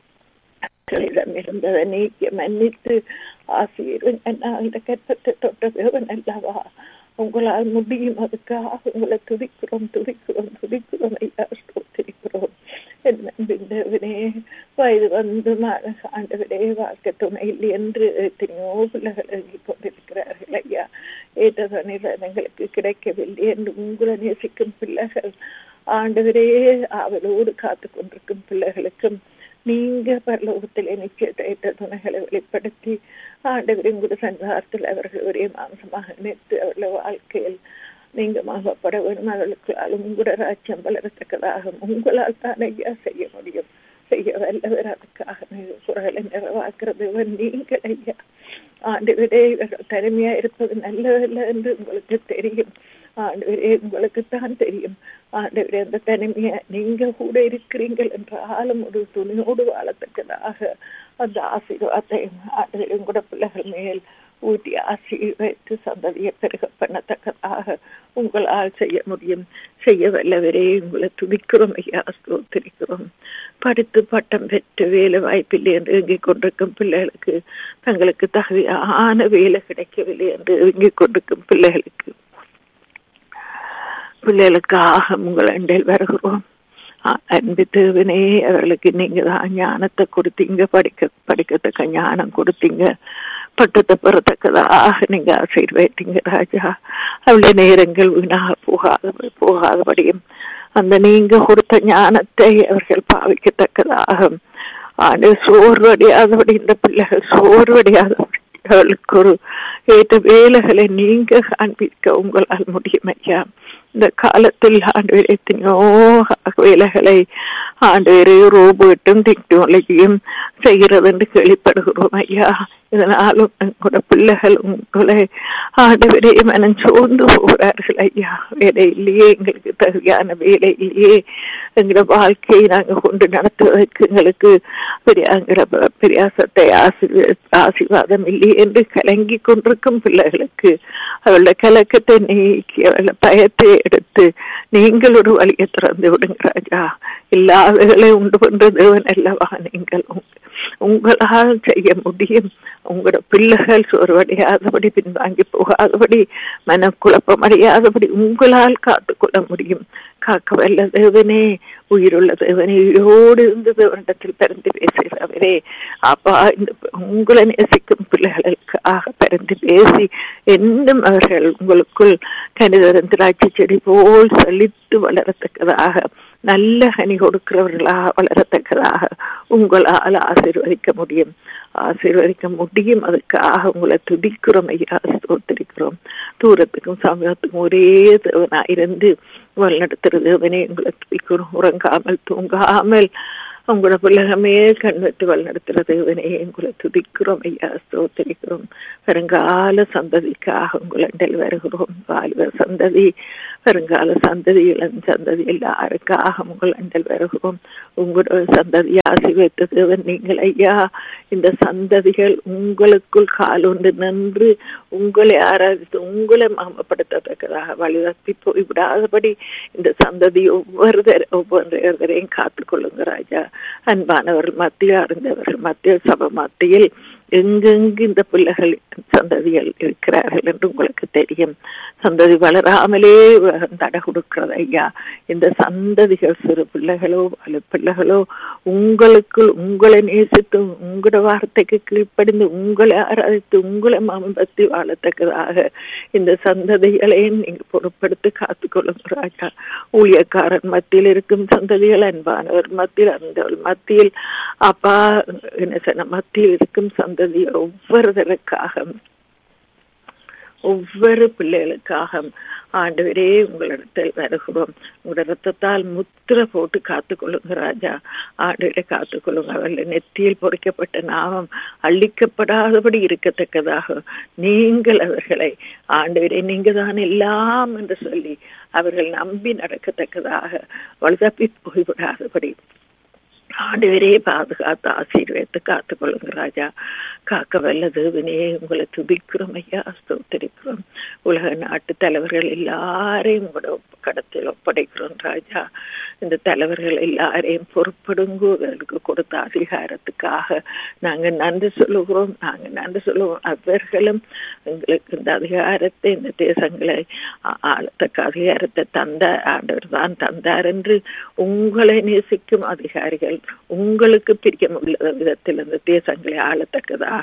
மக்களிடம் இருந்ததை நீக்கி மன்னித்து ஆசீர்வன் அந்த கற்பத்தை தொட்ட தேவன் அல்லவா உங்களால் முடியும் அதுக்காக உங்களை துதிக்கிறோம் துதிக்கிறோம் துதிக்கிறோம் ஐயா ஸ்தோத்திரிக்கிறோம் என்னே வயது வந்து ஆண்டவரே வாழ்க்கை துணை இல்லை என்று எத்தனையோ பிள்ளைகள் எழுதி கொண்டிருக்கிறார்கள் ஐயா ஏற்ற எங்களுக்கு கிடைக்கவில்லை என்று உங்களை நேசிக்கும் பிள்ளைகள் ஆண்டவரே ஆவலோடு காத்து கொண்டிருக்கும் பிள்ளைகளுக்கும் நீங்க பரலோகத்திலே நிச்சயத்த துணைகளை வெளிப்படுத்தி ஆண்டவரின் குரு சந்தாரத்தில் அவர்கள் ஒரே மாம்சமாக நிறுத்து அவர்கள் வாழ்க்கையில் நீங்க மாகப்பட வேணும் அவர்களுக்கு உங்களோட ராஜ்யம் வளரத்தக்கதாக உங்களால் தான் ஐயா செய்ய முடியும் செய்ய வல்லவர் அதுக்காக குரலை நிறைவாக்குறது நீங்கள் ஐயா ஆண்டு விட தனிமையா இருப்பது நல்லதல்ல என்று உங்களுக்கு தெரியும் ஆண்டவரே உங்களுக்கு தான் தெரியும் ஆண்டவரே அந்த தனிமையை நீங்க கூட இருக்கிறீங்கள் என்றாலும் ஒரு துணியோடு வாழத்தக்கதாக அந்த ஆசீர்வாதத்தை ஆண்டவரே கூட பிள்ளைகள் மேல் ஊட்டி ஆசீர்வதித்து சந்ததியை பெருக பண்ணத்தக்கதாக உங்களால் செய்ய முடியும் செய்ய வல்லவரே உங்களை துடிக்கிறோம் ஐயா ஸ்தோத்திரிக்கிறோம் படித்து பட்டம் பெற்று வேலை வாய்ப்பில்லை என்று இயங்கிக் கொண்டிருக்கும் பிள்ளைகளுக்கு தங்களுக்கு தகுதியான வேலை கிடைக்கவில்லை என்று இயங்கிக் கொண்டிருக்கும் பிள்ளைகளுக்கு பிள்ளைகளுக்காக உங்கள் அண்டையில் வருகிறோம் அன்பு தேவனே அவர்களுக்கு நீங்க தான் ஞானத்தை கொடுத்தீங்க படிக்க படிக்கத்தக்க ஞானம் கொடுத்தீங்க பட்டத்தை பெறத்தக்கதாக நீங்க ஆசீர்வதித்தீங்க ராஜா அவளுடைய நேரங்கள் வீணாக போகாத போகாதபடியும் அந்த நீங்க கொடுத்த ஞானத்தை அவர்கள் பாவிக்கத்தக்கதாக ஆண்டு சோர்வடையாதபடி இந்த பிள்ளைகள் சோர்வடையாதபடி அவர்களுக்கு ஒரு ஏற்ற வேலைகளை நீங்க காண்பிக்க உங்களால் முடியும் ஐயா இந்த காலத்தில் ஆண்டு எத்தனையோ வேலைகளை ஆண்டு ரோபோட்டும் டெக்னாலஜியும் செய்கிறது என்று கேள்விப்படுகிறோம் ஐயா இதனாலும் உங்களோட பிள்ளைகள் உங்களை ஆண்டவரே மனம் சோர்ந்து போகிறார்கள் ஐயா வேலை இல்லையே எங்களுக்கு தகுதியான வேலை இல்லையே எங்களோட வாழ்க்கையை நாங்கள் கொண்டு நடத்துவதற்கு எங்களுக்கு பெரிய பிரியாசத்தை ஆசீர்வாதம் இல்லையே என்று கலங்கி கொண்டிருக்கும் பிள்ளைகளுக்கு அவளோட கலக்கத்தை நீக்கி அவளோட பயத்தை எடுத்து நீங்கள் ஒரு வழியை திறந்து விடுங்க ராஜா இல்லாதகளை உண்டு பண்ற தேவன் அல்லவா நீங்கள் உங்களால் செய்ய முடியும் உங்களோட பிள்ளைகள் சோர்வடையாதபடி பின்வாங்கி போகாதபடி மனக்குழப்பம் அடையாதபடி உங்களால் காத்துக்கொள்ள முடியும் காக்க வல்ல தேவனே உயிருள்ள தேவனே உயிரோடு இருந்து தேவனிடத்தில் பிறந்து பேசுகிறவரே அப்பா இந்த உங்களை நேசிக்கும் பிள்ளைகளுக்காக பிறந்து பேசி என்னும் அவர்கள் உங்களுக்குள் கணிதரன் திராட்சை செடி போல் செழித்து வளரத்தக்கதாக நல்ல கனி கொடுக்கிறவர்களாக வளரத்தக்கதாக உங்களால் ஆசீர்வதிக்க முடியும் ஆசீர்வதிக்க முடியும் அதுக்காக உங்களை துதிக்கிறோம் ஐயா ஸ்தோத்திரிக்கிறோம் தூரத்துக்கும் சமயத்துக்கும் ஒரே தேவனா இருந்து வழிநடத்துறது தேவனே உங்களை துதிக்கிறோம் உறங்காமல் தூங்காமல் உங்களோட பிள்ளைகமே கண் வைத்து வழிநடத்துற தேவனே உங்களை துதிக்கிறோம் ஐயா ஸ்தோத்திரிக்கிறோம் வருங்கால சந்ததிக்காக உங்கள் வருகிறோம் வாலிப சந்ததி வருங்கால சந்ததி இளம் சந்ததி எல்லாருக்காக உங்கள் அண்டல் வருகிறோம் உங்களோட சந்ததி ஆசி வைத்த தேவன் நீங்கள் ஐயா இந்த சந்ததிகள் உங்களுக்குள் காலொன்று நின்று உங்களை ஆராதித்து உங்களை மாமப்படுத்தத்தக்கதாக வழிநடத்தி போய்விடாதபடி இந்த சந்ததி ஒவ்வொரு ஒவ்வொருவரையும் காத்துக்கொள்ளுங்க ராஜா அன்பானவர்கள் மத்தியில் அறிந்தவர்கள் மத்தியில் சபை மத்தியில் எங்கெங்கு இந்த பிள்ளைகள் சந்ததிகள் இருக்கிறார்கள் என்று உங்களுக்கு தெரியும் சந்ததி வளராமலே தடை கொடுக்கிறது ஐயா இந்த சந்ததிகள் சிறு பிள்ளைகளோ வலு பிள்ளைகளோ உங்களுக்குள் உங்களை நேசித்து உங்களோட வார்த்தைக்கு கீழ்ப்படிந்து உங்களை ஆராதித்து உங்களை மாமபத்தி வாழத்தக்கதாக இந்த சந்ததிகளை நீங்க பொறுப்படுத்தி காத்துக்கொள்ளுங்க ராஜா ஊழியக்காரன் மத்தியில் இருக்கும் சந்ததிகள் அன்பானவர் மத்தியில் அந்த மத்தியில் அப்பா என்ன மத்தியில் இருக்கும் சந்ததி ஒவ்வொருவருக்காக ஒவ்வொரு பிள்ளைகளுக்காக ஆண்டவரே உங்களிடத்தில் வருகிறோம் உங்களோட ரத்தத்தால் முத்திர போட்டு காத்துக்கொள்ளுங்க ராஜா ஆண்டவரை காத்துக்கொள்ளுங்க அவர்கள் நெத்தியில் பொறிக்கப்பட்ட நாமம் அழிக்கப்படாதபடி இருக்கத்தக்கதாக நீங்கள் அவர்களை ஆண்டவரே நீங்க தான் எல்லாம் என்று சொல்லி அவர்கள் நம்பி நடக்கத்தக்கதாக வலுதப்பி போய்விடாதபடி ஆண்டவரே பாதுகாத்து ஆசீர்வதித்து காத்துக் கொள்ளுங்க ராஜா காக்க வல்ல தேவனே உங்களை துதிக்கிறோம் ஐயா ஸ்தோத்தரிக்கிறோம் உலக நாட்டு தலைவர்கள் எல்லாரையும் உங்களோட கடத்தில் ஒப்படைக்கிறோம் ராஜா இந்த தலைவர்கள் எல்லாரையும் பொறுப்படுங்கோ அவர்களுக்கு கொடுத்த அதிகாரத்துக்காக நாங்க நன்றி சொல்லுகிறோம் நாங்க நன்றி சொல்லுவோம் அவர்களும் எங்களுக்கு இந்த அதிகாரத்தை இந்த தேசங்களை ஆழத்தக்க அதிகாரத்தை தந்த ஆண்டவர் தான் தந்தார் என்று உங்களை நேசிக்கும் அதிகாரிகள் உங்களுக்கு பிரிக்கமுள்ள விதத்தில் இந்த தேசங்களை ஆளத்தக்கதாக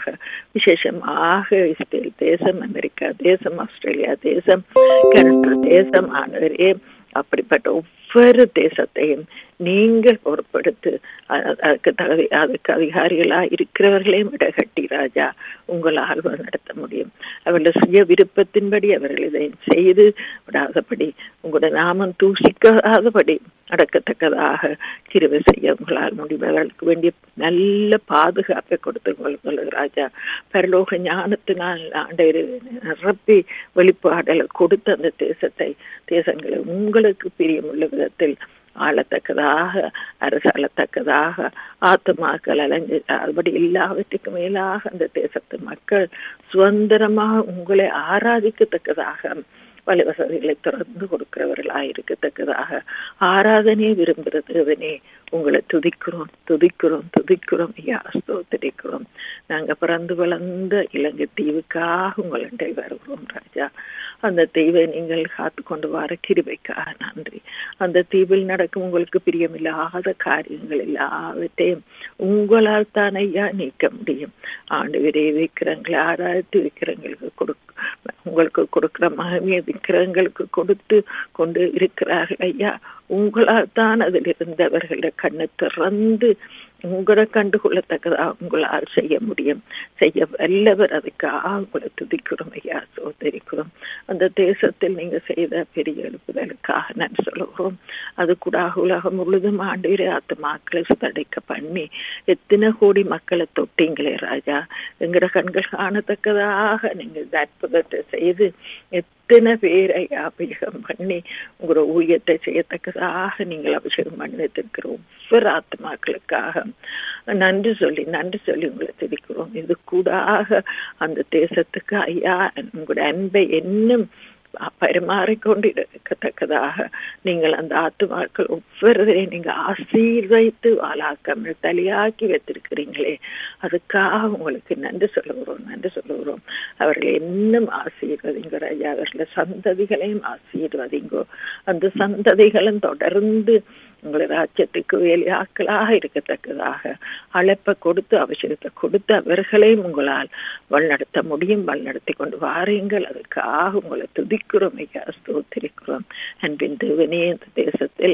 விசேஷமாக இஸ்ரேல் தேசம் அமெரிக்கா தேசம் ஆஸ்திரேலியா தேசம் கனடா தேசம் ஆனவரே அப்படிப்பட்ட ஒவ்வொரு தேசத்தையும் நீங்கள் பொறுப்படுத்து அதுக்கு தகுதி அதுக்கு அதிகாரிகளா இருக்கிறவர்களையும் இடகட்டி ராஜா உங்களால் நடத்த முடியும் அவர்கள் சுய விருப்பத்தின்படி அவர்கள் இதை செய்து விடாதபடி உங்களோட நாமம் தூசிக்காதபடி நடக்கத்தக்கதாக கிருவை செய்ய உங்களால் முடியும் அவர்களுக்கு வேண்டிய நல்ல பாதுகாப்பை கொடுத்து கொள்ளுங்கள் ராஜா பரலோக ஞானத்தினால் ஆண்டவர் நிரப்பி வெளிப்பாடலை கொடுத்த அந்த தேசத்தை தேசங்களை உங்களுக்கு பிரியமுள்ள விதத்தில் ஆளத்தக்கதாக அரசாளத்தக்கதாக ஆத்மாக்கள் அலைஞ்சு அதுபடி எல்லாவற்றுக்கும் மேலாக அந்த தேசத்து மக்கள் சுதந்திரமாக உங்களை ஆராதிக்கத்தக்கதாக பல வசதிகளை திறந்து கொடுக்கிறவர்களாக இருக்கத்தக்கதாக ஆராதனையை விரும்புகிற தேவனே உங்களை துதிக்கிறோம் துதிக்கிறோம் துதிக்கிறோம் ஐயா ஸ்தோத்திரிக்கிறோம் நாங்க பிறந்து வளர்ந்த இலங்கை தீவுக்காக உங்களிடை வருகிறோம் ராஜா அந்த தீவை நீங்கள் காத்து கொண்டு வர கிருபைக்காக நன்றி அந்த தீவில் நடக்கும் உங்களுக்கு பிரியமில்லாத காரியங்கள் எல்லாவற்றையும் உங்களால் தான் ஐயா நீக்க முடியும் ஆண்டு விரை வைக்கிறவங்களை ஆராய்த்து வைக்கிறவங்களுக்கு கொடுக்க உங்களுக்கு கொடுக்கிற மகிமையை விக்கிரங்களுக்கு கொடுத்து கொண்டு இருக்கிறார்கள் ஐயா உங்களால் தான் அதில் இருந்தவர்கள கண்ணை திறந்து உங்களை கண்டுகொள்ளத்தக்கதா உங்களால் செய்ய முடியும் செய்ய வல்லவர் அதுக்காக உங்களை துதிக்கிறோம் ஐயா சோதரிக்கிறோம் அந்த தேசத்தில் நீங்க செய்த பெரிய எழுப்புதலுக்காக நான் சொல்லுகிறோம் அது கூட உலகம் முழுதும் ஆண்டு ஆத்மாக்களை தடைக்க பண்ணி எத்தனை கோடி மக்களை தொட்டீங்களே ராஜா எங்கட கண்கள் காணத்தக்கதாக நீங்க இந்த அற்புதத்தை செய்து எத்தனை பேரை அபிஷேகம் பண்ணி உங்களோட ஊழியத்தை செய்யத்தக்கதாக நீங்கள் அபிஷேகம் பண்ணி வைத்திருக்கிற ஒவ்வொரு ஆத்மாக்களுக்காக நன்றி சொல்லி நன்றி சொல்லி உங்களை தெரிவிக்கிறோம் இது கூடாக அந்த தேசத்துக்கு ஐயா உங்களோட அன்பை இன்னும் பரிமாறிக்கொண்டு இருக்கத்தக்கதாக நீங்கள் அந்த ஆத்துமாக்கள் ஒவ்வொருவரையும் நீங்க ஆசீர்வைத்து வாழாக்காமல் தலையாக்கி வைத்திருக்கிறீங்களே அதுக்காக உங்களுக்கு நன்றி சொல்லுகிறோம் நன்றி சொல்லுகிறோம் அவர்களை இன்னும் ஆசீர்வதிங்க ஐயா அவர்களை சந்ததிகளையும் ஆசீர்வதிங்கோ அந்த சந்ததிகளும் தொடர்ந்து உங்களை ராஜ்யத்துக்கு வேலையாக்களாக இருக்கத்தக்கதாக அழைப்பை கொடுத்து அவசியத்தை கொடுத்து அவர்களையும் உங்களால் வழிநடத்த முடியும் வழிநடத்தி கொண்டு வாருங்கள் அதுக்காக உங்களை துதிக்கிறோம் ஐயா ஸ்தோத்திரிக்கிறோம் அன்பின் தேவனே இந்த தேசத்தில்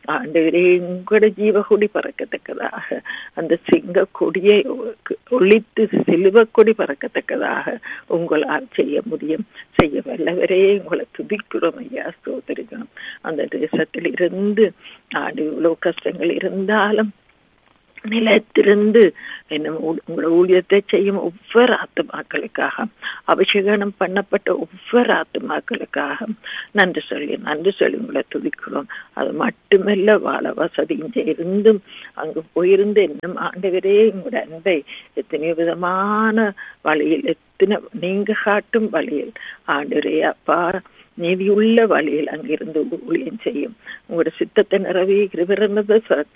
ஆண்டவரே உங்களோட ஜீவகொடி பறக்கத்தக்கதாக அந்த சிங்க கொடியை ஒழித்து சிலுவ கொடி பறக்கத்தக்கதாக உங்களால் செய்ய முடியும் செய்ய வல்லவரே உங்களை துதிக்கிறோம் ஐயா சோதரிக்கணும் அந்த தேசத்தில் இருந்து ஆண்டு இவ்வளவு கஷ்டங்கள் இருந்தாலும் நிலைத்திருந்து என்ன உங்களோட ஊழியத்தை செய்யும் ஒவ்வொரு ஆத்துமாக்களுக்காக அபிஷேகனம் பண்ணப்பட்ட ஒவ்வொரு ஆத்துமாக்களுக்காக நன்றி சொல்லி நன்றி சொல்லி உங்களை துதிக்கிறோம் அது மட்டுமல்ல வாழ வசதி இங்கே இருந்தும் அங்கு போயிருந்து இன்னும் ஆண்டவரே உங்களோட அன்பை எத்தனையோ விதமான வழியில் எத்தனை நீங்க காட்டும் வழியில் ஆண்டவரே அப்பா நீதியுள்ள வழியில் அங்கிருந்து ஊழியம் செய்யும் உங்களோட சித்தத்தை நிறைவே கிருபிறந்தது